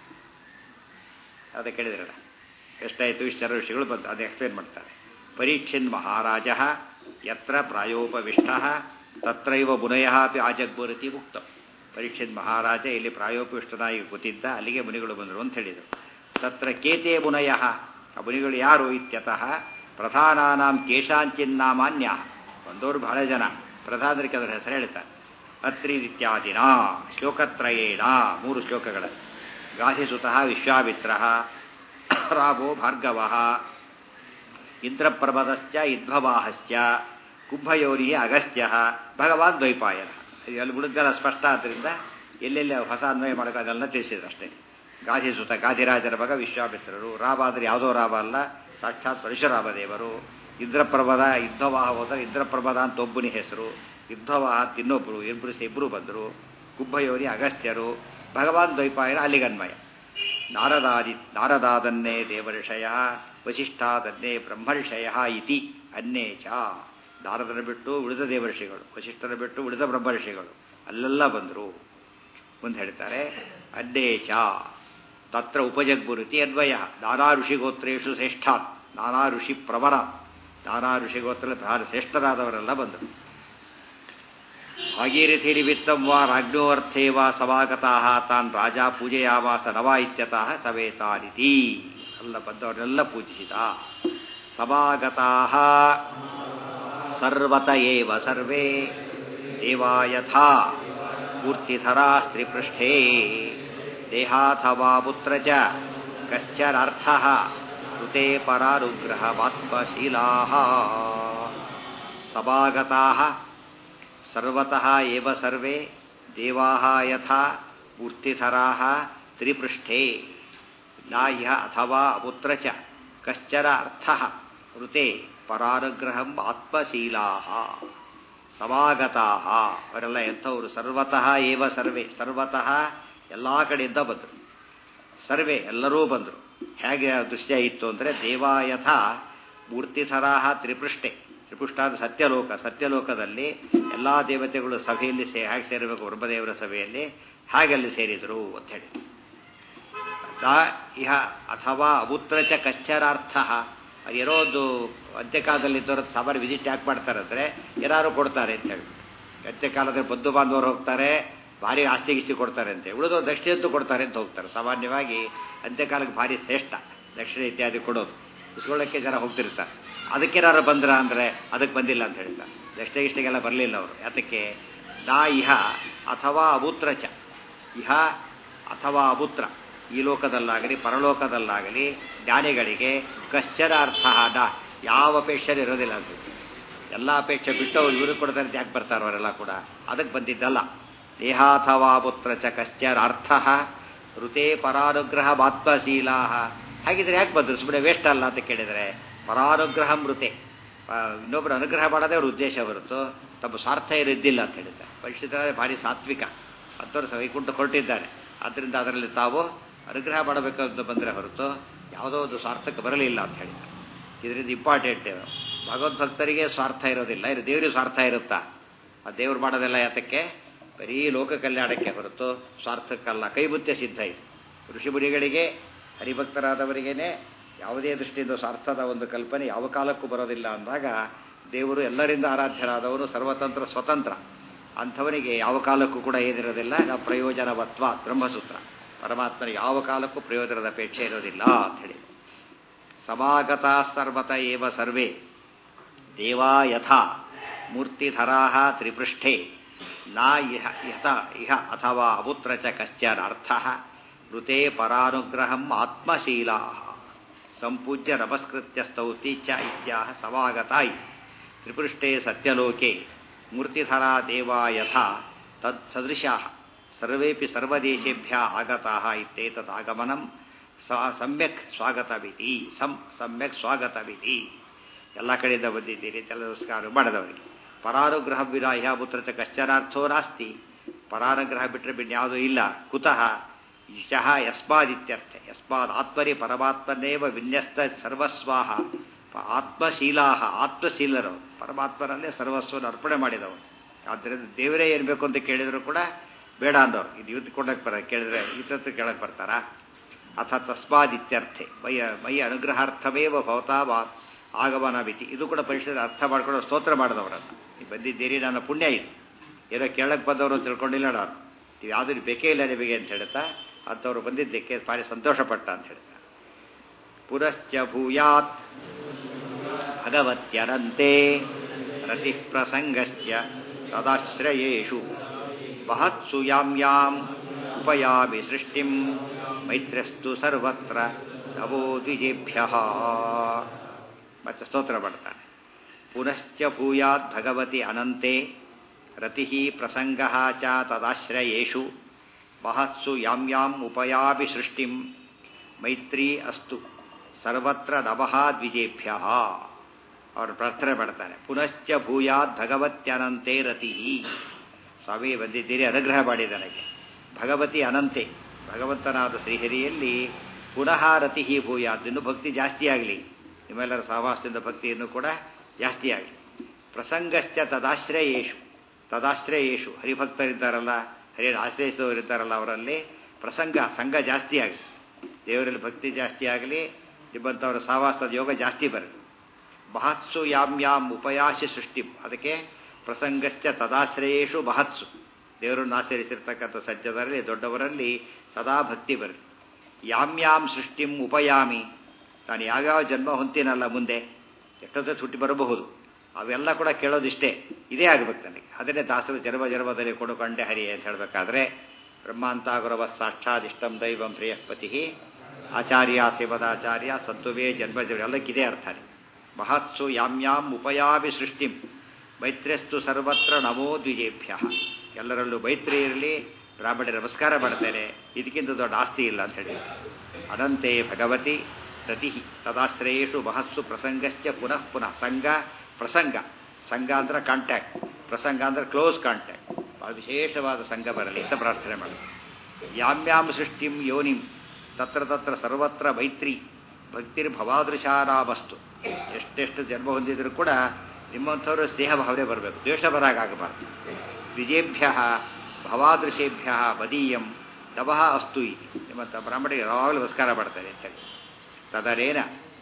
S1: ಅದೇ ಕೇಳಿದ್ರಲ್ಲ ಎಷ್ಟಾಯಿತು ಇಷ್ಟು ಋಷಿಗಳು ಬಂತು ಅದು ಎಕ್ಸ್ಪ್ಲೇನ್ ಮಾಡ್ತಾರೆ ಪರೀಕ್ಷಿನ್ ಮಹಾರಾಜ ಯತ್ರ ಪ್ರಾಯೋಪವಿಷ್ಟ ತತ್ರೈವ ಮುನಯ ಅಪಿ ಆಜಗ್ಬುರತಿ ಮುಕ್ತ ಪರೀಕ್ಷಿತ್ ಮಹಾರಾಜ ಇಲ್ಲಿ ಪ್ರಾಯೋಪವಿಷ್ಟನಾಗಿ ಕೂತಿದ್ದ ಅಲ್ಲಿಗೆ ಮುನಿಗಳು ಬಂದರು ಅಂತ ಹೇಳಿದರು ತತ್ರ ಕೇತೆ ಮುನಯ ಆ ಮುನಿಗಳು ಯಾರು ಇತ್ಯತಃ ಪ್ರಧಾನಾನಾಂ ಕೇಶಾಂಚಿನ್ನಾಮಾನ್ಯ ಬಂದವರು ಬಹಳ ಜನ ಪ್ರಧಾನರಿಗೆ ಅದರ ಹೆಸರು ಹೇಳ್ತಾರೆ ಅತ್ರಿ ಇತ್ಯಾದಿನ ಶ್ಲೋಕತ್ರಯೇಣ ಮೂರು ಶ್ಲೋಕಗಳ ಗಾಧಿಸುತಃ ವಿಶ್ವಾಮಿತ್ರ ರಾಮೋ ಭಾರ್ಗವ ಇಂದ್ರಪ್ರಭದಶ್ಚ ಇದ್ಭವಾಹಶ್ಚ ಕುಂಭಯೋನಿ ಅಗಸ್ತ್ಯ ಭಗವಾನ್ ದ್ವೈಪಾಯನ ಅಲ್ಲಿ ಉಳಿದೆಲ್ಲ ಸ್ಪಷ್ಟ ಆದ್ದರಿಂದ ಎಲ್ಲೆಲ್ಲಿ ಹೊಸ ಅನ್ವಯ ಮಾಡೋಕೆ ಅದೆಲ್ಲ ತಿಳಿಸಿದ್ರು ಅಷ್ಟೇ ಗಾಧಿಸುತ ಗಾಧಿರಾಜರ ಮಗ ವಿಶ್ವಾಮಿತ್ರರು ರಾಮ ಅಂದರೆ ಯಾವುದೋ ರಾಮ ಅಲ್ಲ ಸಾಕ್ಷಾತ್ ಪರಶುರಾಮ ದೇವರು ಇಂದ್ರಪ್ರಭದ ಯುದ್ಧವಾಹ ಹೋದರೆ ಇಂದ್ರಪ್ರಭದ ಅಂತ ಒಬ್ಬನಿ ಹೆಸರು ಯುದ್ಧವಾಹ ಇನ್ನೊಬ್ಬರು ಇಬ್ಬರು ಇಬ್ಬರು ಬಂದರು ಕುಂಭಯೋನಿ ಅಗಸ್ತ್ಯರು ಭಗವಾನ್ ದ್ವೈಪಾಯನ ಅಲ್ಲಿಗನ್ಮಯ ನಾರದಾದಿ ನಾರದಾದನ್ನೇ ದೇವಋಷಯ ವಸಿಷ್ಠಾದನ್ನೇ ಬ್ರಹ್ಮರ್ಷಯ ಇತಿ ಅನ್ನೇ ಚ ನಾರದನ ಬಿಟ್ಟು ಉಳಿದ ದೇವಋಷಿಗಳು ವಸಿಷ್ಠನ ಬಿಟ್ಟು ಉಳಿದ ಬ್ರಹ್ಮರ್ಷಿಗಳು ಅಲ್ಲೆಲ್ಲ ಬಂದರು ಮುಂದೆ ಹೇಳ್ತಾರೆ ಅಡ್ಡೇ ಚ ತತ್ರ ಉಪಜಗ್ಗುರುತಿ ಅನ್ವಯ ನಾನಾ ಋಷಿಗೋತ್ರೇಶು ಶ್ರೇಷ್ಠಾತ್ ನಾನಾ ಋಷಿ ಪ್ರವರ ನಾನಾ ಋಷಿಗೋತ್ರ ಬಹಳ ಶ್ರೇಷ್ಠರಾದವರೆಲ್ಲ ಬಂದರು ಭಾಗೀರಥಿ ನಿಮಿತ್ತಂ ವಾ ರಾಜ್ಞೋರ್ಥೇ ವಾ ಸಮಾಗತಾ ತಾನ್ ರಾಜ ಪೂಜೆಯಾವಾಸ ನವ ಇತ್ಯತಃ ಸವೇತಾನಿತಿ ಎಲ್ಲ ಬಂದವರೆಲ್ಲ ಪೂಜಿಸಿದ ಸಮಾಗತಾ ಸರ್ವತ ಏವ ಸರ್ವೇ ದೇವಾ ಯಥಾ ಮೂರ್ತಿಧರಾ ಸ್ತ್ರೀಪೃಷ್ಠೇ ದೇಹಾಥವಾ ಪುತ್ರ ಚ ಕಶ್ಚನಾರ್ಥ ಕೃತೆ ಪರಾನುಗ್ರಹವಾತ್ಮಶೀಲಾ ಸಮಾಗತಾ ಸರ್ವತಃ ಏವ ಸರ್ವೇ ದೇವಾಃ ಯಥಾ ಮೂರ್ತಿಧರಾಃ ತ್ರಿಪೃಷ್ಠೇ ನಾಹ್ಯ ಅಥವಾ ಅಪುತ್ರ ಚ ಕಶ್ಚನ ಅರ್ಥಃ ಋತೆ ಪರಾನುಗ್ರಹಂ ಆತ್ಮಶೀಲಾಃ ಸಮಾಗತಾಃ ಅವರೆಲ್ಲ ಎಂಥವರು ಸರ್ವತಃ ಏವ ಸರ್ವೇ ಸರ್ವತಃ ಎಲ್ಲ ಕಡೆಯಿಂದ ಬಂದರು ಸರ್ವೇ ಎಲ್ಲರೂ ಬಂದರು ಹೇಗೆ ದೃಶ್ಯ ಇತ್ತು ಅಂದರೆ ದೇವಾಯಥ ಮೂರ್ತಿಧರಾಹ ತ್ರಿಪೃಷ್ಠೆ ತ್ರಿಪುಷ್ಟ ಅದು ಸತ್ಯಲೋಕ ಸತ್ಯಲೋಕದಲ್ಲಿ ಎಲ್ಲ ದೇವತೆಗಳು ಸಭೆಯಲ್ಲಿ ಸೇ ಹೇಗೆ ಸೇರಬೇಕು ಬ್ರಹ್ಮದೇವರ ಸಭೆಯಲ್ಲಿ ಹಾಗೆಲ್ಲಿ ಸೇರಿದರು ಅಂಥೇಳಿ ದಾ ಇಹ ಅಥವಾ ಅಬುತ್ರ ಚ ಕಶ್ಚರಾರ್ಥ ಏನೋ ಒಂದು ಅಂತ್ಯಕಾಲದಲ್ಲಿದ್ದವರು ಸಾಮಾನ್ಯ ವಿಸಿಟ್ ಯಾಕೆ ಮಾಡ್ತಾರೆ ಅಂದರೆ ಏನಾದ್ರು ಕೊಡ್ತಾರೆ ಅಂತ ಹೇಳ್ಬಿಟ್ಟು ಅಂತ್ಯಕಾಲದಲ್ಲಿ ಬಂಧು ಬಾಂಧವರು ಹೋಗ್ತಾರೆ ಭಾರಿ ಆಸ್ತಿ ಗಿಸ್ತಿ ಕೊಡ್ತಾರೆ ಅಂತ ಉಳಿದವರು ದಕ್ಷಿಣಂತೂ ಕೊಡ್ತಾರೆ ಅಂತ ಹೋಗ್ತಾರೆ ಸಾಮಾನ್ಯವಾಗಿ ಅಂತ್ಯಕಾಲಕ್ಕೆ ಭಾರಿ ಶ್ರೇಷ್ಠ ದಕ್ಷಿಣ ಇತ್ಯಾದಿ ಕೊಡೋದು ಇಸ್ಕೊಳ್ಳೋಕ್ಕೆ ಜನ ಹೋಗ್ತಿರ್ತಾರೆ ಅದಕ್ಕೇನಾರು ಬಂದ್ರ ಅಂದರೆ ಅದಕ್ಕೆ ಬಂದಿಲ್ಲ ಅಂತ ಹೇಳ್ತಾರೆ ದಕ್ಷಿಣ ಗಿಷ್ಟಿಗೆಲ್ಲ ಬರಲಿಲ್ಲ ಅವರು ಯಾತಕ್ಕೆ ನಾ ಇಹ ಅಥವಾ ಅಬುತ್ರ ಚ ಇಹ ಅಥವಾ ಅಬುತ್ರ ಈ ಲೋಕದಲ್ಲಾಗಲಿ ಪರಲೋಕದಲ್ಲಾಗಲಿ ಜ್ಞಾನಿಗಳಿಗೆ ಕಶ್ಚನ ಅರ್ಥ ಡ ಯಾವ ಅಪೇಕ್ಷೆ ಇರೋದಿಲ್ಲ ಅಂತ ಎಲ್ಲ ಅಪೇಕ್ಷೆ ಬಿಟ್ಟು ಅವ್ರು ಇವರು ಕೊಡ್ತಾರೆ ಅಂತ ಯಾಕೆ ಬರ್ತಾರೆ ಅವರೆಲ್ಲ ಕೂಡ ಅದಕ್ಕೆ ಬಂದಿದ್ದಲ್ಲ ದೇಹಾಥವಾ ಪುತ್ರ ಚ ಕಶ್ಚನ ಅರ್ಥ ಋತೆ ಪರಾನುಗ್ರಹ ಮಾತ್ಮಶೀಲಾ ಹಾಗಿದ್ರೆ ಯಾಕೆ ಬಂದರು ಸುಮ್ಮನೆ ವೇಸ್ಟ್ ಅಲ್ಲ ಅಂತ ಕೇಳಿದರೆ ಪರಾನುಗ್ರಹ ಮೃತೆ ಇನ್ನೊಬ್ಬರು ಅನುಗ್ರಹ ಮಾಡೋದೇ ಅವ್ರ ಉದ್ದೇಶ ಹೊರತು ತಮ್ಮ ಸ್ವಾರ್ಥ ಇದ್ದಿಲ್ಲ ಅಂತ ಹೇಳಿದ್ದಾರೆ ಪರಿಶುದ್ಧ ಭಾರಿ ಸಾತ್ವಿಕ ಅಂಥವ್ರು ವೈಕುಂಠ ಹೊರಟಿದ್ದಾರೆ ಆದ್ದರಿಂದ ಅದರಲ್ಲಿ ತಾವು ಅನುಗ್ರಹ ಮಾಡಬೇಕಂತ ಬಂದರೆ ಹೊರತು ಯಾವುದೋ ಒಂದು ಸ್ವಾರ್ಥಕ್ಕೆ ಬರಲಿಲ್ಲ ಅಂತ ಹೇಳಿದ್ದಾರೆ ಇದರಿಂದ ಇಂಪಾರ್ಟೆಂಟ್ ಭಗವದ್ಭಕ್ತರಿಗೆ ಸ್ವಾರ್ಥ ಇರೋದಿಲ್ಲ ಇದು ದೇವರಿಗೆ ಸ್ವಾರ್ಥ ಇರುತ್ತಾ ಆ ದೇವ್ರು ಮಾಡೋದೆಲ್ಲ ಯಾತಕ್ಕೆ ಬರೀ ಲೋಕ ಕಲ್ಯಾಣಕ್ಕೆ ಹೊರತು ಸ್ವಾರ್ಥಕ್ಕಲ್ಲ ಕೈಬುತ್ಯ ಸಿದ್ಧ ಇದು ಋಷಿಮುನಿಗಳಿಗೆ ಹರಿಭಕ್ತರಾದವರಿಗೇನೆ ಯಾವುದೇ ದೃಷ್ಟಿಯಿಂದ ಸ್ವಾರ್ಥದ ಒಂದು ಕಲ್ಪನೆ ಯಾವ ಕಾಲಕ್ಕೂ ಬರೋದಿಲ್ಲ ಅಂದಾಗ ದೇವರು ಎಲ್ಲರಿಂದ ಆರಾಧ್ಯರಾದವರು ಸರ್ವತಂತ್ರ ಸ್ವತಂತ್ರ ಅಂಥವನಿಗೆ ಯಾವ ಕಾಲಕ್ಕೂ ಕೂಡ ಏನಿರೋದಿಲ್ಲ ನಾವು ಪ್ರಯೋಜನವತ್ವ ಬ್ರಹ್ಮಸೂತ್ರ ಪರಮಾತ್ಮನ ಯಾವ ಕಾಲಕ್ಕೂ ಪ್ರಯೋಜನದ ಅಪೇಕ್ಷೆ ಇರೋದಿಲ್ಲ ಅಂಥೇಳಿ ಸಮಾಗತ ಸರ್ವತ ಏವ ಸರ್ವೇ ದೇವಾ ಯಥಾ ಮೂರ್ತಿಧರಾ ತ್ರಿಪೃಷ್ಠೆ ನಾ ಇಹ ಯಥ ಇಹ ಅಥವಾ ಅಪುತ್ರ ಚ ಕಶ್ಚನ ಅರ್ಥ ಋತೆ ಪರಾನುಗ್ರಹಂ ಆತ್ಮಶೀಲಾ ಸಂಪೂಜ್ಯ ನಮಸ್ಕೃತ್ಯ ಸ್ತೌತಿ ಚ ಇತ್ಯಾಹ ಸಮಾಗತಾಯಿ ತ್ರಿಪೃಷ್ಠೆ ಸತ್ಯಲೋಕೆ ಮೂರ್ತಿಧರಾ ದೇವಾ ಯಥಾ ತದ್ ಸದೃಶಾ ಸರ್ವೇಪಿ ಸರ್ವದೇಶೇಭ್ಯ ಆಗತಾ ಇತ್ಯೇತದಾಗಮನಂ ಸಮ್ಯಕ್ ಸ್ವಾಗತವಿತಿ ಸಂ ಸಮ್ಯಕ್ ಸ್ವಾಗತವಿತಿ ಎಲ್ಲ ಕಡೆಯಿಂದ ಬಂದಿದ್ದೀರಿ ಎಲ್ಲ ನಮಸ್ಕಾರ ಮಾಡಿದವರಿಗೆ ಪರಾನುಗ್ರಹ ವಿರಾಹ್ಯ ಪುತ್ರ ಚ ಕಶ್ಚನಾರ್ಥೋ ನಾಸ್ತಿ ಪರಾನುಗ್ರಹ ಬಿಟ್ಟರೆ ಬಿನ್ಯಾವುದೂ ಇಲ್ಲ ಕುತಃ ಶಃ ಯಸ್ಮಾದಿತ್ಯರ್ಥ ಯಸ್ಮಾದ್ ಆತ್ಮರಿ ಪರಮಾತ್ಮನೇವ ವಿನ್ಯಸ್ತ ಸರ್ವಸ್ವಾಹ ಆತ್ಮಶೀಲಾ ಆತ್ಮಶೀಲರು ಪರಮಾತ್ಮನಲ್ಲೇ ಸರ್ವಸ್ವವನ್ನು ಅರ್ಪಣೆ ಮಾಡಿದವರು ಆದ್ದರಿಂದ ದೇವರೇ ಏನ್ಬೇಕು ಅಂತ ಕೇಳಿದ್ರು ಕೂಡ ಬೇಡ ಅಂದವರು ಇದು ಯುದ್ಧ ಕೊಡಕ್ಕೆ ಬರ ಕೇಳಿದ್ರೆ ಇತ್ತತ್ತು ಕೇಳಕ್ಕೆ ಬರ್ತಾರಾ ಅಥ ತಸ್ಮಾದಿತ್ಯರ್ಥೆ ಮೈಯ ಮೈ ಅನುಗ್ರಹಾರ್ಥಮೇವ ಭವತಾ ವಾ ಆಗಮನ ಮಿತಿ ಇದು ಕೂಡ ಪರಿಷತ್ ಅರ್ಥ ಮಾಡ್ಕೊಂಡು ಸ್ತೋತ್ರ ಮಾಡಿದವರನ್ನು ನೀವು ಬಂದಿದ್ದೀರಿ ನನ್ನ ಪುಣ್ಯ ಇದು ಏನೋ ಕೇಳಕ್ಕೆ ಬಂದವರು ತಿಳ್ಕೊಂಡಿಲ್ಲ ನಾನು ನೀವು ಯಾವುದೂ ಬೇಕೇ ಇಲ್ಲ ನಿಮಗೆ ಅಂತ ಹೇಳ್ತಾ ಅಂಥವ್ರು ಬಂದಿದ್ದಕ್ಕೆ ಭಾರಿ ಸಂತೋಷಪಟ್ಟ ಅಂತ ಹೇಳ್ತಾ ಪುರಶ್ಚ ಭೂಯಾತ್ ಭಗವತ್ಯರಂತೆ ರತಿ ಪ್ರಸಂಗಶ್ಚ ತದಾಶ್ರಯೇಷು ಮಹತ್ಸು ಯಾಂ ಯಾಂ ಉಪಯಾಮಿ ಸೃಷ್ಟಿಂ ಮೈತ್ರಸ್ತು ಸರ್ವತ್ರ ನವೋ ದ್ವಿಜೇಭ್ಯ ಮತ್ತೆ ಸ್ತೋತ್ರ ಮಾಡ್ತಾನೆ ಪುನಶ್ಚ ಭೂಯಾತ್ ಭಗವತಿ ಅನಂತೆ ರತಿ ಪ್ರಸಂಗ ಚ ತದಾಶ್ರಯೇಷು ಮಹತ್ಸು ಯಾಂ ಯಾಂ ಉಪಯಾಮಿ ಸೃಷ್ಟಿಂ ಮೈತ್ರಿ ಅಸ್ತು ಸರ್ವತ್ರ ನವಃ ದ್ವಿಜೇಭ್ಯ ಅವರು ಪ್ರಾರ್ಥನೆ ಮಾಡ್ತಾನೆ ಪುನಶ್ಚ ಭೂಯಾತ್ ಭಗವತ್ಯನಂತೆ ರತಿ ಸ್ವಾಮಿ ಬಂದಿದ್ದೀರಿ ಅನುಗ್ರಹ ಮಾಡಿ ನನಗೆ ಭಗವತಿ ಅನಂತೆ ಭಗವಂತನಾದ ಶ್ರೀಹರಿಯಲ್ಲಿ ಪುನಃ ರತಿ ಭೂಯಾತ್ ಇನ್ನು ಭಕ್ತಿ ಜಾಸ್ತಿ ಆಗಲಿ ನಿಮ್ಮೆಲ್ಲರ ಸಹವಾಸದಿಂದ ಭಕ್ತಿಯನ್ನು ಕೂಡ ಜಾಸ್ತಿ ಆಗಲಿ ಪ್ರಸಂಗಶ್ಚ ತದಾಶ್ರಯೇಶು ತದಾಶ್ರಯೇಶು ಹರಿಭಕ್ತರಿದ್ದಾರಲ್ಲ ಹರಿಯನ್ನು ಆಶ್ರಯಿಸಿದವರಿದ್ದಾರಲ್ಲ ಅವರಲ್ಲಿ ಪ್ರಸಂಗ ಸಂಘ ಜಾಸ್ತಿ ಆಗಲಿ ದೇವರಲ್ಲಿ ಭಕ್ತಿ ಜಾಸ್ತಿ ಆಗಲಿ ನಿಮ್ಮಂಥವರ ಸಹವಾಸದ ಯೋಗ ಜಾಸ್ತಿ ಬರಲಿ ಮಹತ್ಸು ಯಾಮ್ ಯಾಮ್ ಉಪಯಾಸಿ ಸೃಷ್ಟಿ ಅದಕ್ಕೆ ಪ್ರಸಂಗಶ್ಚ ತದಾಶ್ರಯೇಶು ಮಹತ್ಸು ದೇವರನ್ನು ಆಶ್ರಯಿಸಿರ್ತಕ್ಕಂಥ ಸಜ್ಜದರಲ್ಲಿ ದೊಡ್ಡವರಲ್ಲಿ ಸದಾ ಭಕ್ತಿ ಬರಲಿ ಯಾಮ್ ಯಾಮ್ ಸೃಷ್ಟಿಂ ಉಪಯಾಮಿ ನಾನು ಯಾವ್ಯಾವ ಜನ್ಮ ಹೊಂತೀನಲ್ಲ ಮುಂದೆ ಎಷ್ಟೊತ್ತೇ ಹುಟ್ಟಿ ಬರಬಹುದು ಅವೆಲ್ಲ ಕೂಡ ಕೇಳೋದಿಷ್ಟೇ ಇದೇ ಆಗಬೇಕು ನನಗೆ ಅದನ್ನೇ ದಾಸರು ಜನ್ಮ ಜನ್ಮದಲ್ಲಿ ಕೊಡು ಕಂಡೆ ಹರಿ ಅಂತ ಹೇಳಬೇಕಾದ್ರೆ ಬ್ರಹ್ಮಾಂತ ಗುರವ ಸಾಕ್ಷಾದಿಷ್ಟಂ ದೈವಂ ಪ್ರಿಯಪತಿ ಆಚಾರ್ಯ ಸೇವದಾಚಾರ್ಯ ಸತ್ವವೇ ಜನ್ಮ ಎಲ್ಲಕ್ಕಿದೆ ಅರ್ಥ ಮಹತ್ಸು ಯಾಮ್ ಯಾಮ್ ಉಪಯಾಮಿ ಸೃಷ್ಟಿಂ ಮೈತ್ರಿಸ್ತು ಸರ್ವತ್ರ ನಮೋ ದ್ವಿಜೇಭ್ಯ ಎಲ್ಲರಲ್ಲೂ ಮೈತ್ರಿ ಇರಲಿ ಬ್ರಾಹ್ಮಣ ನಮಸ್ಕಾರ ಮಾಡ್ತೇನೆ ಇದಕ್ಕಿಂತ ದೊಡ್ಡ ಆಸ್ತಿ ಇಲ್ಲ ಅಂತ ಹೇಳಿ ಅನಂತೆ ಭಗವತಿ ರತಿ ತದಾಶ್ರಯೇಶು ಮಹಸ್ಸು ಪ್ರಸಂಗಶ್ಚ ಪುನಃ ಪುನಃ ಸಂಘ ಪ್ರಸಂಗ ಸಂಘ ಅಂದ್ರೆ ಕಾಂಟ್ಯಾಕ್ಟ್ ಪ್ರಸಂಗ ಅಂದ್ರೆ ಕ್ಲೋಸ್ ಕಾಂಟ್ಯಾಕ್ಟ್ ಬಹಳ ವಿಶೇಷವಾದ ಸಂಘ ಬರಲಿ ಅಂತ ಪ್ರಾರ್ಥನೆ ಮಾಡಿ ಯಾಮ್ಯಾಂ ಸೃಷ್ಟಿಂ ಯೋನಿಂ ತತ್ರ ತತ್ರ ಸರ್ವತ್ರ ಮೈತ್ರಿ ಭಕ್ತಿರ್ ಭವಾದೃಶಾರಾಮಸ್ತು ಎಷ್ಟೆಷ್ಟು ಜನ್ಮ ಹೊಂದಿದ್ರು ಕೂಡ ನಿಮ್ಮಂಥವ್ರ ಸ್ನೇಹ ಭಾವನೆ ಬರಬೇಕು ದ್ವೇಷ ಬರಾಗಬಾರ್ದು ವಿಜೇಭ್ಯ ಭವಾದೃಶೇಭ್ಯ ಮದೀಯಂ ತವಹ ಅಸ್ತು ಇತಿ ನಿಮ್ಮಂಥ ಬ್ರಾಹ್ಮಣಿಗೆ ಯಾವಾಗಲೂ ನಮಸ್ಕಾರ ಮಾಡ್ತಾರೆ ಅಂತೇಳಿ ತದರೇನ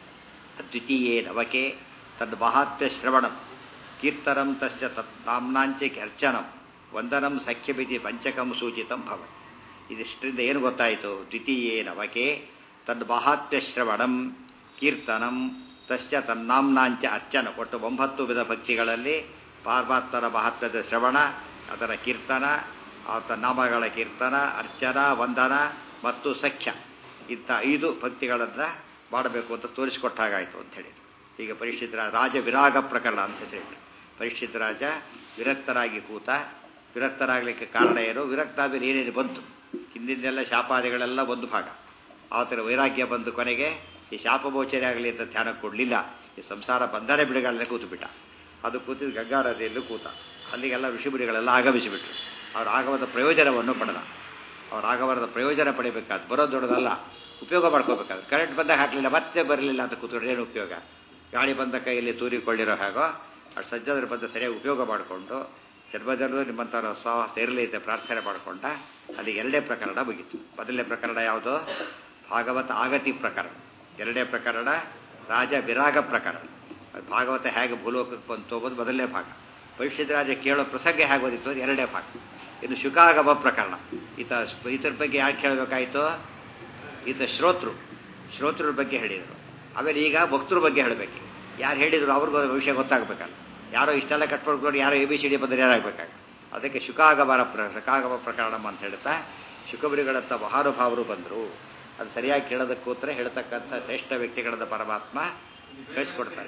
S1: ದ್ವಿತೀಯೇ ನವಕೆ ತದ್ ಮಹಾತ್ಮ್ಯ ಶ್ರವಣಂ ಕೀರ್ತನಂ ತಸ್ಯ ತತ್ ನಾಮ್ನಾಂಚ ಅರ್ಚನಂ ವಂದನಂ ಸಖ್ಯಮಿತಿ ಪಂಚಕಂ ಸೂಚಿತಂ ಭವ ಇದಿಷ್ಟರಿಂದ ಏನು ಗೊತ್ತಾಯಿತು ದ್ವಿತೀಯೇ ನವಕೆ ತದ್ ಮಹಾತ್ಮ್ಯ ಶ್ರವಣಂ ಕೀರ್ತನಂ ತಸ್ಯ ತನ್ನಾಮ್ನಾಂಚ ಅರ್ಚನ ಒಟ್ಟು ಒಂಬತ್ತು ವಿಧ ಭಕ್ತಿಗಳಲ್ಲಿ ಪಾರ್ಮಾತ್ಮನ ಮಹತ್ವದ ಶ್ರವಣ ಅದರ ಕೀರ್ತನ ಆತ ನಾಮಗಳ ಕೀರ್ತನ ಅರ್ಚನ ವಂದನ ಮತ್ತು ಸಖ್ಯ ಇಂಥ ಐದು ಭಕ್ತಿಗಳನ್ನು ಮಾಡಬೇಕು ಅಂತ ತೋರಿಸಿಕೊಟ್ಟಾಗಾಯಿತು ಅಂತ ಹೇಳಿದ್ರು ಈಗ ಪರಿಶುದ್ಧ ರಾಜ ವಿರಾಗ ಪ್ರಕರಣ ಅಂತ ಹೇಳಿ ಪರಿಶುದ್ಧ ರಾಜ ವಿರಕ್ತರಾಗಿ ಕೂತ ವಿರಕ್ತರಾಗಲಿಕ್ಕೆ ಕಾರಣ ಏನು ವಿರಕ್ತ ಆದ್ಮೇಲೆ ಏನೇನು ಬಂತು ಹಿಂದಿನೆಲ್ಲ ಶಾಪಾದಿಗಳೆಲ್ಲ ಒಂದು ಭಾಗ ಆತರ ವೈರಾಗ್ಯ ಬಂದು ಕೊನೆಗೆ ಈ ಶಾಪಮೋಚನೆ ಆಗಲಿ ಅಂತ ಧ್ಯಾನ ಕೊಡಲಿಲ್ಲ ಈ ಸಂಸಾರ ಬಂಧನೆ ಬಿಡುಗಡೆ ಕೂತು ಬಿಟ್ಟ ಅದು ಕೂತಿದ್ದು ಗಂಗಾ ನದಿಯಲ್ಲೂ ಕೂತ ಅಲ್ಲಿಗೆಲ್ಲ ಋಷಿಬಿಡಿಗಳೆಲ್ಲ ಆಗಮಿಸಿಬಿಟ್ರು ಅವ್ರ ಆಗಮದ ಪ್ರಯೋಜನವನ್ನು ಪಡೆದ ಅವ್ರ ಆಗಮನದ ಪ್ರಯೋಜನ ಪಡಿಬೇಕಾದ್ ಬರೋದು ದೊಡ್ಡದಲ್ಲ ಉಪಯೋಗ ಮಾಡ್ಕೋಬೇಕಾದ್ರೆ ಕರೆಂಟ್ ಬಂದಾಗ ಹಾಕಲಿಲ್ಲ ಮತ್ತೆ ಬರಲಿಲ್ಲ ಅಂತ ಕೂತ್ಕೊಂಡ್ರೆ ಏನು ಉಪಯೋಗ ಗಾಳಿ ಬಂದ ಕೈಯಲ್ಲಿ ತೂರಿಕೊಳ್ಳಿರೋ ಹಾಗೋ ಆ ಸಜ್ಜದ್ರ ಬಂದ ಸರಿಯಾಗಿ ಉಪಯೋಗ ಮಾಡಿಕೊಂಡು ಜನ್ಮದಲ್ಲೂ ನಿಮ್ಮಂಥವ್ರ ಸಾಹಸ ಇರಲಿ ಅಂತ ಪ್ರಾರ್ಥನೆ ಮಾಡಿಕೊಂಡ ಅಲ್ಲಿ ಎರಡೇ ಪ್ರಕರಣ ಮುಗೀತು ಮೊದಲನೇ ಪ್ರಕರಣ ಯಾವುದು ಭಾಗವತ ಆಗತಿ ಪ್ರಕರಣ ಎರಡನೇ ಪ್ರಕರಣ ರಾಜ ವಿರಾಗ ಪ್ರಕರಣ ಭಾಗವತ ಹೇಗೆ ಭೂಲೋಕಕ್ಕೆ ಬಂತು ಹೋಗೋದು ಮೊದಲನೇ ಭಾಗ ಭವಿಷ್ಯದ ರಾಜ ಕೇಳೋ ಪ್ರಸಂಗ ಹೇಗೆ ಓದಿತ್ತು ಅದು ಎರಡನೇ ಭಾಗ ಇನ್ನು ಶುಕಾಗಮ ಪ್ರಕರಣ ಈತ ಈತರ ಬಗ್ಗೆ ಯಾಕೆ ಕೇಳಬೇಕಾಯಿತು ಈತ ಶ್ರೋತೃ ಶ್ರೋತೃರ ಬಗ್ಗೆ ಹೇಳಿದರು ಆಮೇಲೆ ಈಗ ಭಕ್ತರ ಬಗ್ಗೆ ಹೇಳಬೇಕು ಯಾರು ಹೇಳಿದ್ರು ಅವ್ರಿಗೂ ವಿಷಯ ಗೊತ್ತಾಗಬೇಕಲ್ಲ ಯಾರೋ ಇಷ್ಟೆಲ್ಲ ಕಟ್ಕೊಂಡು ಯಾರೋ ಎ ಬಿ ಸಿ ಡಿ ಬಂದರೆ ಯಾರಾಗಬೇಕಾಗ ಅದಕ್ಕೆ ಶುಕಾಗಮನ ಪ್ರ ಶುಕಾಗಮ ಪ್ರಕರಣ ಅಂತ ಹೇಳ್ತಾ ಶುಕಬರಿಗಳಂಥ ಮಹಾನುಭಾವರು ಬಂದರು ಅದು ಸರಿಯಾಗಿ ಕೇಳೋದಕ್ಕೋಸ್ಕರ ಹೇಳ್ತಕ್ಕಂಥ ಶ್ರೇಷ್ಠ ವ್ಯಕ್ತಿಗಳನ್ನ ಪರಮಾತ್ಮ ಕಳಿಸ್ಕೊಡ್ತಾರೆ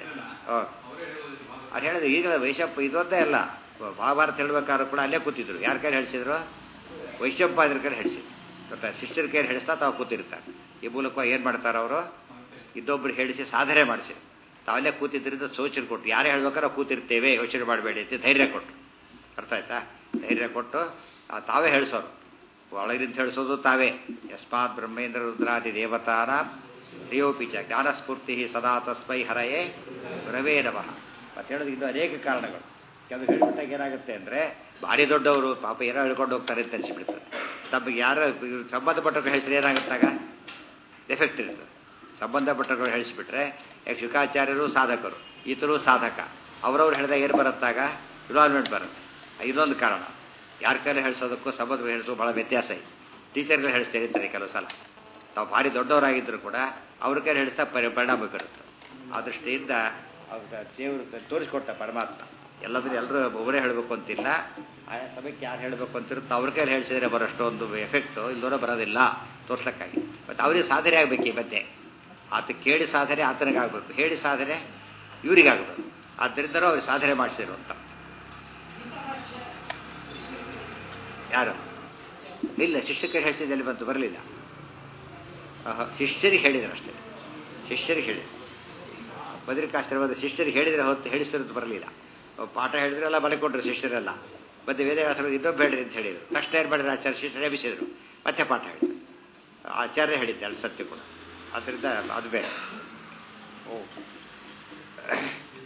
S1: ಅದು ಹೇಳಿದ್ರು ಈಗ ವೈಶಪ್ಪ ಇದೊಂದೇ ಅಲ್ಲ ಮಹಾಭಾರತ ಹೇಳ್ಬೇಕಾದ್ರೂ ಕೂಡ ಅಲ್ಲೇ ಕೂತಿದ್ರು ಯಾರ ಕೈಲಿ ಹೇಳಿಸಿದ್ರು ವೈಶಪ್ಪ ಅದ್ರ ಕೈಲಿ ಹೇಳಿಸಿದ್ರು ಗೊತ್ತಾ ಶಿಷ್ಯರ ಕೈಲಿ ಹೇಳಿಸ್ತಾ ತಾವು ಕೂತಿರ್ತಾರೆ ಈ ಮೂಲಕ ಏನು ಮಾಡ್ತಾರೆ ಅವರು ಇದ್ದೊಬ್ರು ಹೇಳಿಸಿ ಸಾಧನೆ ಮಾಡಿಸಿ ತಾವಲ್ಲೇ ಕೂತಿದ್ದರಿಂದ ಸೂಚನೆ ಕೊಟ್ಟು ಯಾರೇ ಹೇಳ್ಬೇಕಾದ್ರೆ ಕೂತಿರ್ತೇವೆ ಯೋಚನೆ ಮಾಡಬೇಡಿ ಅಂತ ಧೈರ್ಯ ಕೊಟ್ಟು ಅರ್ಥ ಆಯ್ತಾ ಧೈರ್ಯ ಕೊಟ್ಟು ತಾವೇ ಹೇಳಿಸೋರು ಒಳಗಿಂದ ಹೇಳಿಸೋದು ತಾವೇ ಯಸ್ಮಾತ್ ಬ್ರಹ್ಮೇಂದ್ರ ರುದ್ರಾದಿ ದೇವತಾರ ಶ್ರೇಯೋಪಿಚ ಜ್ಞಾನಸ್ಫೂರ್ತಿ ಸದಾ ತಸ್ಮೈ ಹರಯೇ ರವೇ ನಮಃ ಮತ್ತು ಹೇಳೋದು ಇದು ಅನೇಕ ಕಾರಣಗಳು ಕೆಲವು ಹೇಳ್ಬಿಟ್ಟಾಗ ಏನಾಗುತ್ತೆ ಅಂದರೆ ಭಾರಿ ದೊಡ್ಡವರು ಪಾಪ ಏನೋ ಹೇಳ್ಕೊಂಡು ಹೋಗ್ತಾರೆ ಅಂತ ಅನಿಸ್ಬಿಡ್ತಾರೆ ತಮಗೆ ಯಾರ ಸಂಬಂಧಪಟ್ಟವ್ರು ಹೇಳಿಸಿದ್ರೆ ಏನಾಗುತ್ತಾಗ ಎಫೆಕ್ಟ್ ಇರ್ತದೆ ಸಂಬಂಧಪಟ್ಟವ್ರು ಹೇಳಿಸ್ಬಿಟ್ರೆ ಯಾಕೆ ಶುಕಾಚಾರ್ಯರು ಸಾಧಕರು ಈತರು ಸಾಧಕ ಅವರವ್ರು ಹೇಳಿದಾಗ ಏನು ಬರುತ್ತಾಗ ಇನ್ವಾಲ್ವ್ಮೆಂಟ್ ಬರುತ್ತೆ ಇದೊಂದು ಕಾರಣ ಯಾರ ಕೈಲಿ ಹೇಳಿಸೋದಕ್ಕೂ ಸಂಬಂಧ ಹೇಳಿಸೋದು ಭಾಳ ವ್ಯತ್ಯಾಸ ಇದೆ ಟೀಚರ್ಗಳು ಹೇಳಿಸ್ತಾ ಇರ್ತಾರೆ ಕೆಲವು ಸಲ ತಾವು ಭಾರಿ ದೊಡ್ಡವರಾಗಿದ್ದರೂ ಕೂಡ ಅವ್ರ ಕೈಲಿ ಹೇಳಿಸ್ತಾ ಪರಿ ಪರಿಣಾಮ ಬೀರುತ್ತೆ ಆ ದೃಷ್ಟಿಯಿಂದ ಅವ್ರ ದೇವರು ತೋರಿಸ್ಕೊಟ್ಟ ಪರಮಾತ್ಮ ಎಲ್ಲದರೂ ಎಲ್ಲರೂ ಒಬ್ಬರೇ ಹೇಳಬೇಕು ಅಂತಿಲ್ಲ ಆಯಾ ಸಮಯಕ್ಕೆ ಯಾರು ಹೇಳಬೇಕು ಅಂತಿರುತ್ತೆ ಅವ್ರ ಕೈಲಿ ಹೇಳಿಸಿದ್ರೆ ಬರೋಷ್ಟು ಒಂದು ಎಫೆಕ್ಟು ಇಲ್ಲದೋರ ಬರೋದಿಲ್ಲ ತೋರ್ಸಕ್ಕಾಗಿ ಮತ್ತು ಅವರಿಗೆ ಸಾಧನೆ ಆಗಬೇಕು ಈ ಮಧ್ಯೆ ಆತ ಕೇಳಿ ಸಾಧನೆ ಆತನಿಗಾಗಬೇಕು ಹೇಳಿ ಸಾಧನೆ ಇವರಿಗಾಗಬೇಕು ಆದ್ದರಿಂದ ಅವ್ರಿಗೆ ಸಾಧನೆ ಮಾಡಿಸಿರು ಅಂತ ಯಾರು ಇಲ್ಲ ಶಿಷ್ಯಕ್ಕೆ ಹೇಳಿಸಿದಲ್ಲಿ ಬಂತು ಬರಲಿಲ್ಲ ಶಿಷ್ಯರಿಗೆ ಹೇಳಿದ್ರು ಅಷ್ಟೇ ಶಿಷ್ಯರಿಗೆ ಹೇಳಿದ್ರು ಬದ್ರಿಕಾಶ್ರಮದ ಶಿಷ್ಯರಿಗೆ ಹೇಳಿದರೆ ಹೊತ್ತು ಹೇಳಿಸ್ತಿರೋದು ಬರಲಿಲ್ಲ ಪಾಠ ಹೇಳಿದ್ರೆ ಎಲ್ಲ ಬಲೆ ಕೊಟ್ಟರು ಶಿಷ್ಯರೆಲ್ಲ ಮತ್ತೆ ವೇದವ್ಯಾಸರು ಇನ್ನೊಬ್ಬ ಹೇಳಿರಿ ಅಂತ ಹೇಳಿದರು ತಕ್ಷಣ ಏನು ಮಾಡಿದ್ರು ಆಚಾರ್ಯ ಶಿಷ್ಯರು ಎಬ್ಬಿಸಿದ್ರು ಮತ್ತೆ ಪಾಠ ಹೇಳಿದ್ರು ಆಚಾರ್ಯ ಹೇಳಿದ್ದೆ ಅಲ್ಲಿ ಸತ್ಯ ಕೂಡ ಆದ್ದರಿಂದ ಅದು ಬೇರೆ ಓ